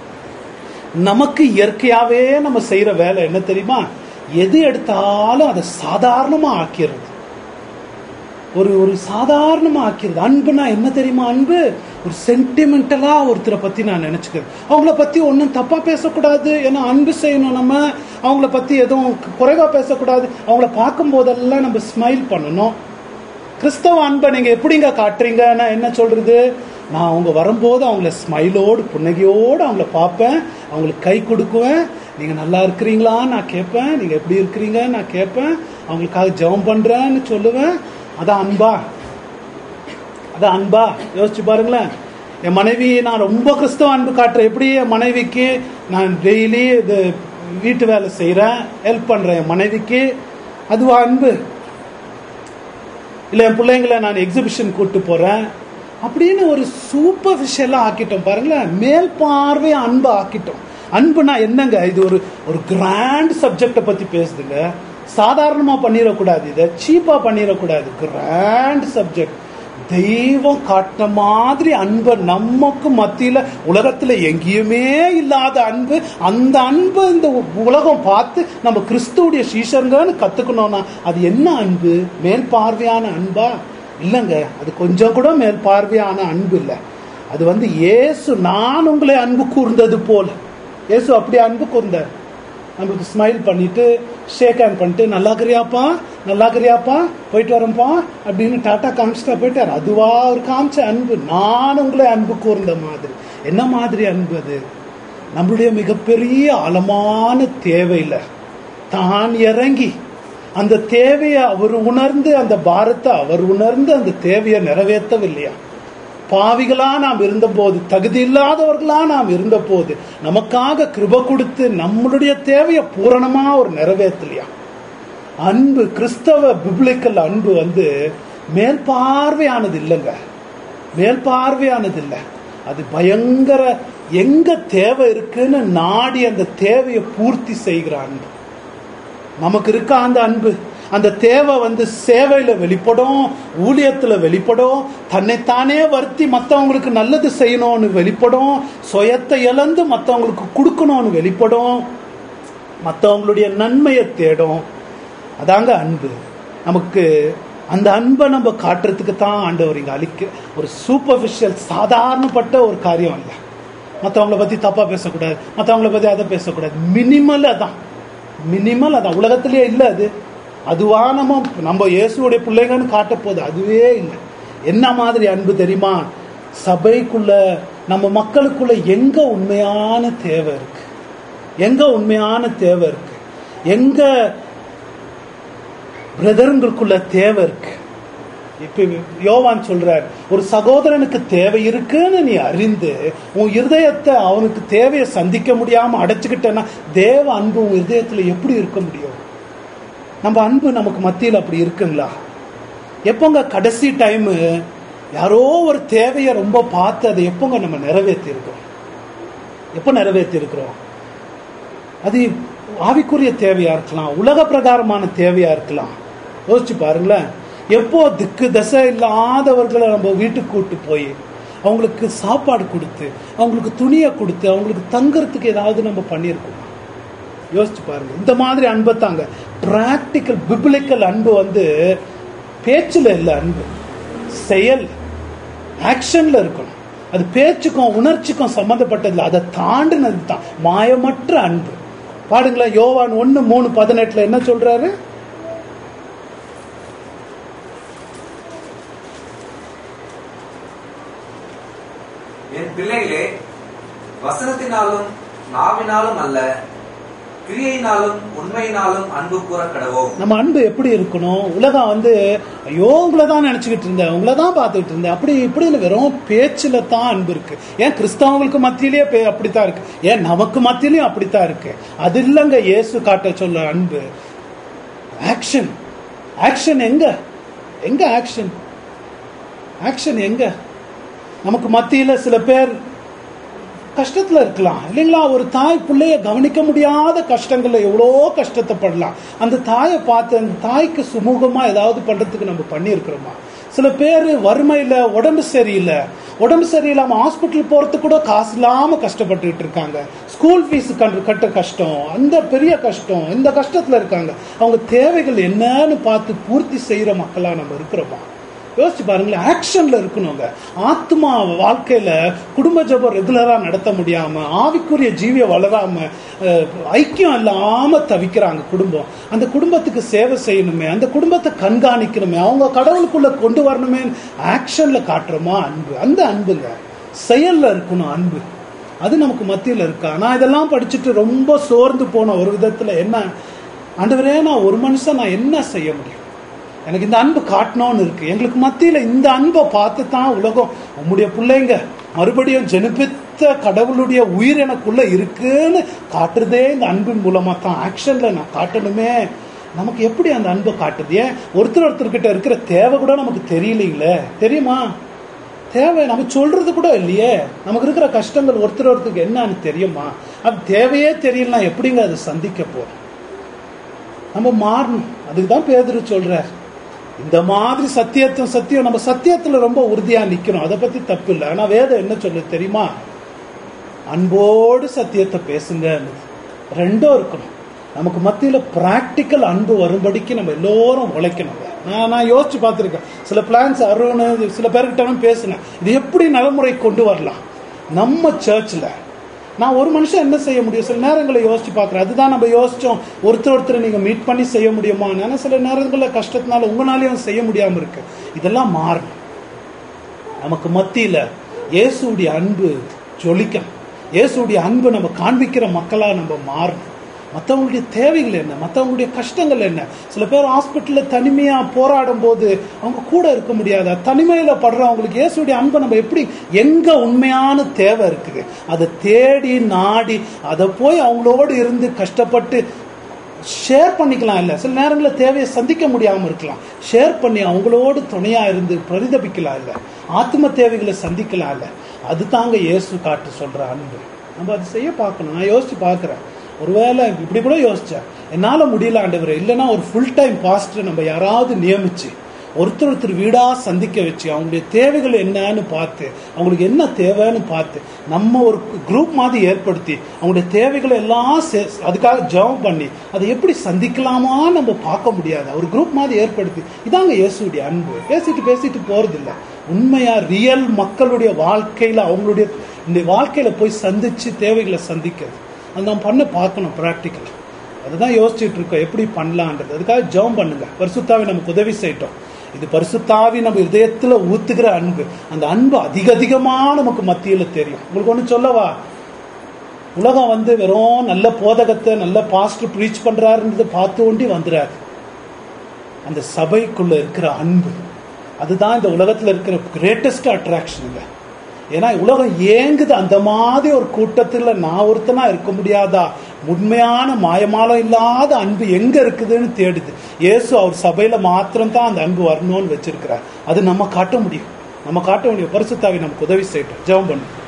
நமக்கு இயற்கையாவே நம்ம செய்யற வேலை என்ன தெரியுமா எது எடுத்தாலும் அதை சாதாரணமா ஆக்கிடுறது ஒரு ஒரு சாதாரணமா ஆக்கிறது அன்புனா என்ன தெரியுமா அன்பு ஒரு சென்டிமெண்டலா ஒருத்தரை பத்தி நான் நினைச்சுக்கிறேன் அவங்கள பத்தி ஒன்றும் தப்பா பேசக்கூடாது ஏன்னா அன்பு செய்யணும் நம்ம அவங்கள பத்தி எதுவும் குறைவா பேசக்கூடாது அவங்கள பார்க்கும் போதெல்லாம் நம்ம ஸ்மைல் பண்ணணும் கிறிஸ்தவ அன்பை நீங்க எப்படிங்க காட்டுறீங்க நான் என்ன சொல்றது நான் அவங்க வரும்போது அவங்கள ஸ்மைலோடு புன்னகையோடு அவங்கள பார்ப்பேன் அவங்களுக்கு கை கொடுக்குவேன் நீங்க நல்லா இருக்கிறீங்களா நான் கேட்பேன் நீங்க எப்படி இருக்கிறீங்க நான் கேட்பேன் அவங்களுக்காக ஜெபம் பண்றேன்னு சொல்லுவேன் அதான் அன்பா அதான் அன்பா யோசிச்சு பாருங்களேன் என் மனைவி நான் ரொம்ப கிறிஸ்தவ அன்பு காட்டுறேன் எப்படி என் மனைவிக்கு நான் டெய்லி இது வீட்டு வேலை செய்கிறேன் ஹெல்ப் பண்ணுறேன் என் மனைவிக்கு அதுவா அன்பு இல்லை என் பிள்ளைங்களை நான் எக்ஸிபிஷன் கூட்டு போகிறேன் அப்படின்னு ஒரு சூப்பர்ஃபிஷியலாக ஆக்கிட்டோம் பாருங்களேன் மேல் பார்வை அன்பை ஆக்கிட்டோம் அன்புனா என்னங்க இது ஒரு ஒரு கிராண்ட் சப்ஜெக்டை பற்றி பேசுதுங்க சாதாரணமாக பண்ணிடக்கூடாது இதை சீப்பாக பண்ணிடக்கூடாது கிராண்ட் சப்ஜெக்ட் தெய்வம் காட்டின மாதிரி அன்பை நமக்கு மத்தியில உலகத்துல எங்கேயுமே இல்லாத அன்பு அந்த அன்பை இந்த உலகம் பார்த்து நம்ம கிறிஸ்துவுடைய சீஷருங்கன்னு கத்துக்கணும்னா அது என்ன அன்பு மேல் பார்வையான அன்பா இல்லைங்க அது கொஞ்சம் கூட மேல் பார்வையான அன்பு இல்லை அது வந்து இயேசு நான் உங்களை அன்பு கூர்ந்தது போல இயேசு அப்படி அன்பு கூர்ந்தார் நம்மளுக்கு ஸ்மைல் பண்ணிட்டு ஷேக் ஹேண்ட் பண்ணிட்டு நல்லா இருக்கிறியாப்பா நல்லா இருக்கிறியாப்பா போயிட்டு வரேன்ப்பா அப்படின்னு டாட்டா காமிச்சிட்டா போயிட்டார் அதுவா அவர் காமிச்ச அன்பு நான் உங்களை அன்பு கூர்ந்த மாதிரி என்ன மாதிரி அன்பு அது நம்மளுடைய மிகப்பெரிய ஆழமான தேவையில தான் இறங்கி அந்த தேவையை அவர் உணர்ந்து அந்த பாரத்தை அவர் உணர்ந்து அந்த தேவையை நிறைவேற்றவில்லையா பாவிகளா நாம் இருந்தபோது தகுதி இல்லாதவர்களா நாம் இருந்தபோது நமக்காக கிருப கொடுத்து நம்மளுடைய தேவையை பூரணமா ஒரு நிறைவேற்றலையா அன்பு கிறிஸ்தவ பிப்ளிக்கல் அன்பு வந்து மேல் பார்வையானது இல்லைங்க மேல் பார்வையானது இல்லை அது பயங்கர எங்க தேவை இருக்குன்னு நாடி அந்த தேவையை பூர்த்தி செய்கிற அன்பு நமக்கு இருக்க அந்த அன்பு அந்த தேவை வந்து சேவையில வெளிப்படும் ஊழியத்துல வெளிப்படும் தன்னைத்தானே வருத்தி மற்றவங்களுக்கு நல்லது செய்யணும்னு வெளிப்படும் சுயத்தை இழந்து மற்றவங்களுக்கு கொடுக்கணும்னு வெளிப்படும் மற்றவங்களுடைய நன்மையை தேடும் அதாங்க அன்பு நமக்கு அந்த அன்பை நம்ம காட்டுறதுக்கு தான் ஆண்டவர் இங்க அழிக்க ஒரு சூப்பர்ஃபிஷியல் சாதாரணப்பட்ட ஒரு காரியம் இல்லை மற்றவங்கள பத்தி தப்பா பேசக்கூடாது மற்றவங்கள பத்தி அதை பேசக்கூடாது மினிமல் அதான் மினிமல் அதான் உலகத்திலேயே இல்லை அது அதுவா நம்ம நம்ம இயேசுடைய பிள்ளைங்கன்னு காட்ட போகுது அதுவே இல்லை என்ன மாதிரி அன்பு தெரியுமா சபைக்குள்ள நம்ம மக்களுக்குள்ள எங்க உண்மையான தேவை இருக்கு எங்க உண்மையான தேவை இருக்கு எங்க பிரதருங்களுக்குள்ள தேவை இருக்கு இப்ப யோவான் சொல்றார் ஒரு சகோதரனுக்கு தேவை இருக்குன்னு நீ அறிந்து உன் இருதயத்தை அவனுக்கு தேவையை சந்திக்க முடியாம அடைச்சுக்கிட்டேன்னா தேவ அன்பு உன் இருதயத்துல எப்படி இருக்க முடியும் நம்ம அன்பு நமக்கு மத்தியில் அப்படி இருக்குங்களா எப்போங்க கடைசி டைமு யாரோ ஒரு தேவையை ரொம்ப பார்த்து அதை எப்போங்க நம்ம நிறைவேற்றி இருக்கிறோம் எப்போ நிறைவேற்றி இருக்கிறோம் அது ஆவிக்குரிய தேவையா இருக்கலாம் உலக பிரகாரமான தேவையா இருக்கலாம் யோசிச்சு பாருங்களேன் எப்போ திக்கு தசை இல்லாதவர்களை நம்ம வீட்டுக்கு கூட்டு போய் அவங்களுக்கு சாப்பாடு கொடுத்து அவங்களுக்கு துணியை கொடுத்து அவங்களுக்கு தங்கறதுக்கு ஏதாவது நம்ம பண்ணியிருக்கோம் யோசிச்சு பாருங்க இந்த மாதிரி அன்பை தாங்க பிராக்டிக்கல் பிப்ளிக்கல் அன்பு வந்து பேச்சுல இல்லை அன்பு செயல் ஆக்ஷன்ல இருக்கணும் அது பேச்சுக்கும் உணர்ச்சிக்கும் சம்பந்தப்பட்டதில்லை அதை தாண்டினது தான் மாயமற்ற அன்பு பாடுங்களேன் யோவான் ஒன்னு மூணு பதினெட்டுல என்ன சொல்றாரு என் பிள்ளைகளே வசனத்தினாலும் நாவினாலும் அல்ல கிரியையினாலும் உண்மையினாலும் அன்பு கூற கடவோம் நம்ம அன்பு எப்படி இருக்கணும் உலகம் வந்து ஐயோ உங்களை தான் நினைச்சுக்கிட்டு இருந்தேன் உங்களை தான் பார்த்துக்கிட்டு இருந்தேன் அப்படி இப்படி இல்லை வெறும் பேச்சுல தான் அன்பு இருக்கு ஏன் கிறிஸ்தவங்களுக்கு மத்தியிலேயே பே- அப்படித்தான் இருக்கு ஏன் நமக்கு மத்தியிலயும் அப்படித்தான் இருக்கு அது இல்லைங்க இயேசு காட்ட சொல்ல அன்பு ஆக்ஷன் ஆக்ஷன் எங்க எங்க ஆக்ஷன் ஆக்ஷன் எங்க நமக்கு மத்தியில சில பேர் கஷ்டத்துல இருக்கலாம் இல்லைங்களா ஒரு தாய் பிள்ளைய கவனிக்க முடியாத கஷ்டங்கள்ல எவ்வளோ கஷ்டத்தை படலாம் அந்த தாயை பார்த்து அந்த தாய்க்கு சுமூகமா ஏதாவது பண்றதுக்கு நம்ம பண்ணியிருக்கிறோமா சில பேர் வறுமையில உடம்பு சரியில்லை உடம்பு சரியில்லாம ஹாஸ்பிட்டல் போறதுக்கு கூட காசு இல்லாம கஷ்டப்பட்டுக்கிட்டு இருக்காங்க ஸ்கூல் ஃபீஸ் கட்ட கஷ்டம் அந்த பெரிய கஷ்டம் இந்த கஷ்டத்துல இருக்காங்க அவங்க தேவைகள் என்னன்னு பார்த்து பூர்த்தி செய்யற மக்களா நம்ம இருக்கிறோமா யோசிச்சு பாருங்களேன் ஆக்ஷன்ல இருக்கணுங்க ஆத்மா வாழ்க்கையில குடும்ப ஜபம் ரெகுலரா நடத்த முடியாம ஆவிக்குரிய ஜீவிய வளராம அஹ், ஐக்கியம் இல்லாம தவிக்கிறாங்க குடும்பம் அந்த குடும்பத்துக்கு சேவை செய்யணுமே அந்த குடும்பத்தை கண்காணிக்கணுமே அவங்க கடவுளுக்குள்ள கொண்டு வரணுமே ஆக்ஷன்ல காட்டுறோமா அன்பு அந்த அன்புங்க செயல்ல இருக்கணும் அன்பு அது நமக்கு மத்தியில் இருக்கா நான் இதெல்லாம் படிச்சுட்டு ரொம்ப சோர்ந்து போன ஒரு விதத்துல என்ன ஆண்டவரே நான் ஒரு மனுஷன் நான் என்ன செய்ய முடியும் எனக்கு இந்த அன்பு காட்டணும்னு இருக்கு எங்களுக்கு மத்தியில இந்த அன்பை பார்த்து தான் உலகம் உம்முடைய பிள்ளைங்க மறுபடியும் ஜெனிபித்த கடவுளுடைய உயிர் எனக்குள்ள இருக்குன்னு காட்டுறதே இந்த அன்பின் மூலமா தான் ஆக்ஷன்ல நான் காட்டணுமே நமக்கு எப்படி அந்த அன்பை காட்டுது ஏன் ஒருத்தர் ஒருத்தர்கிட்ட இருக்கிற தேவை கூட நமக்கு தெரியலீங்களே தெரியுமா தேவை நம்ம சொல்றது கூட இல்லையே நமக்கு இருக்கிற கஷ்டங்கள் ஒருத்தர் ஒருத்தருக்கு என்னன்னு தெரியுமா அது தேவையே தெரியலனா எப்படிங்க அதை சந்திக்க போறோம் நம்ம மாறணும் அதுக்கு தான் பேதுரு சொல்றார் இந்த மாதிரி சத்தியத்தும் சத்தியம் நம்ம சத்தியத்துல ரொம்ப உறுதியா நிக்கணும் அதை பத்தி தப்பு இல்லை ஆனா வேதம் என்ன சொல்லுது தெரியுமா அன்போடு சத்தியத்தை பேசுங்க ரெண்டும் இருக்கணும் நமக்கு மத்தியில பிராக்டிக்கல் அன்பு வரும்படிக்கு நம்ம எல்லோரும் உழைக்கணும் நான் நான் யோசிச்சு பார்த்துருக்கேன் சில பிளான்ஸ் அருண் சில பேர்கிட்ட பேசினேன் இது எப்படி நடைமுறை கொண்டு வரலாம் நம்ம சர்ச்சில் நான் ஒரு மனுஷன் என்ன செய்ய முடியும் சில நேரங்களை யோசிச்சு பார்க்குறேன் அதுதான் நம்ம யோசிச்சோம் ஒருத்தர் ஒருத்தர் நீங்கள் மீட் பண்ணி செய்ய முடியுமா ஆனால் சில நேரங்களில் கஷ்டத்தினால உங்களாலையும் செய்ய முடியாமல் இருக்கு இதெல்லாம் மாறணும் நமக்கு மத்தியில இயேசுடைய அன்பு ஜொலிக்கணும் இயேசுடைய அன்பு நம்ம காண்பிக்கிற மக்களா நம்ம மாறணும் மற்றவங்களுடைய தேவைகள் என்ன மற்றவங்களுடைய கஷ்டங்கள் என்ன சில பேர் ஹாஸ்பிட்டலில் தனிமையா போராடும் போது அவங்க கூட இருக்க முடியாத தனிமையில படுறவங்களுக்கு இயேசுடைய அன்பை நம்ம எப்படி எங்க உண்மையான தேவை இருக்குது அதை தேடி நாடி அதை போய் அவங்களோடு இருந்து கஷ்டப்பட்டு ஷேர் பண்ணிக்கலாம் இல்லை சில நேரங்களில் தேவையை சந்திக்க முடியாமல் இருக்கலாம் ஷேர் பண்ணி அவங்களோடு துணையாக இருந்து பிரதிபலிக்கலாம் இல்லை ஆத்ம தேவைகளை சந்திக்கலாம் இல்லை அது தாங்க இயேசு காட்டு சொல்கிற அன்பு நம்ம அதை செய்ய பார்க்கணும் நான் யோசிச்சு பார்க்குறேன் ஒருவேளை இப்படி கூட யோசிச்சேன் என்னால் முடியல ஆண்டவர் இல்லைன்னா ஒரு ஃபுல் டைம் பாஸ்டர் நம்ம யாராவது நியமிச்சு ஒருத்தர் ஒருத்தர் வீடா சந்திக்க வச்சு அவங்களுடைய தேவைகள் என்னன்னு பார்த்து அவங்களுக்கு என்ன தேவைன்னு பார்த்து நம்ம ஒரு குரூப் மாதிரி ஏற்படுத்தி அவங்களுடைய தேவைகளை எல்லாம் சே- அதுக்காக ஜெபம் பண்ணி அதை எப்படி சந்திக்கலாமா நம்ம பார்க்க முடியாது ஒரு குரூப் மாதிரி ஏற்படுத்தி இதாங்க இயேசுடைய அன்பு பேசிட்டு பேசிட்டு போறது இல்ல உண்மையா ரியல் மக்களுடைய வாழ்க்கையில அவங்களுடைய இந்த வாழ்க்கையில போய் சந்திச்சு தேவைகளை சந்திக்கிறது அது நம்ம பண்ண பார்க்கணும் ப்ராக்டிக்கல் அதுதான் யோசிச்சுட்டு இருக்கோம் எப்படி பண்ணலான்றது அதுக்காக ஜெபம் பண்ணுங்க பரிசுத்தாவி நமக்கு உதவி செய்யட்டும் இது பரிசுத்தாவி நம்ம இதயத்துல ஊத்துகிற அன்பு அந்த அன்பு அதிக அதிகமா நமக்கு மத்தியில தெரியும் உங்களுக்கு ஒண்ணு சொல்லவா உலகம் வந்து வெறும் நல்ல போதகத்தை நல்ல பாஸ்டர் ப்ரீச் பண்றாருன்றதை பார்த்து ஒண்டி வந்துடாது அந்த சபைக்குள்ள இருக்கிற அன்பு அதுதான் இந்த உலகத்துல இருக்கிற கிரேட்டஸ்ட் அட்ராக்ஷனுங்க ஏன்னா உலகம் ஏங்குது அந்த மாதிரி ஒரு கூட்டத்துல நான் ஒருத்தனா இருக்க முடியாதா உண்மையான மாயமாலம் இல்லாத அன்பு எங்க இருக்குதுன்னு தேடுது இயேசு அவர் சபையில மாத்திரம் தான் அந்த அன்பு வரணும்னு வச்சிருக்கிறார் அது நம்ம காட்ட முடியும் நம்ம காட்ட முடியும் பரிசுத்தாவி நமக்கு உதவி செய்யட்டும் ஜெபம் பண்ணும்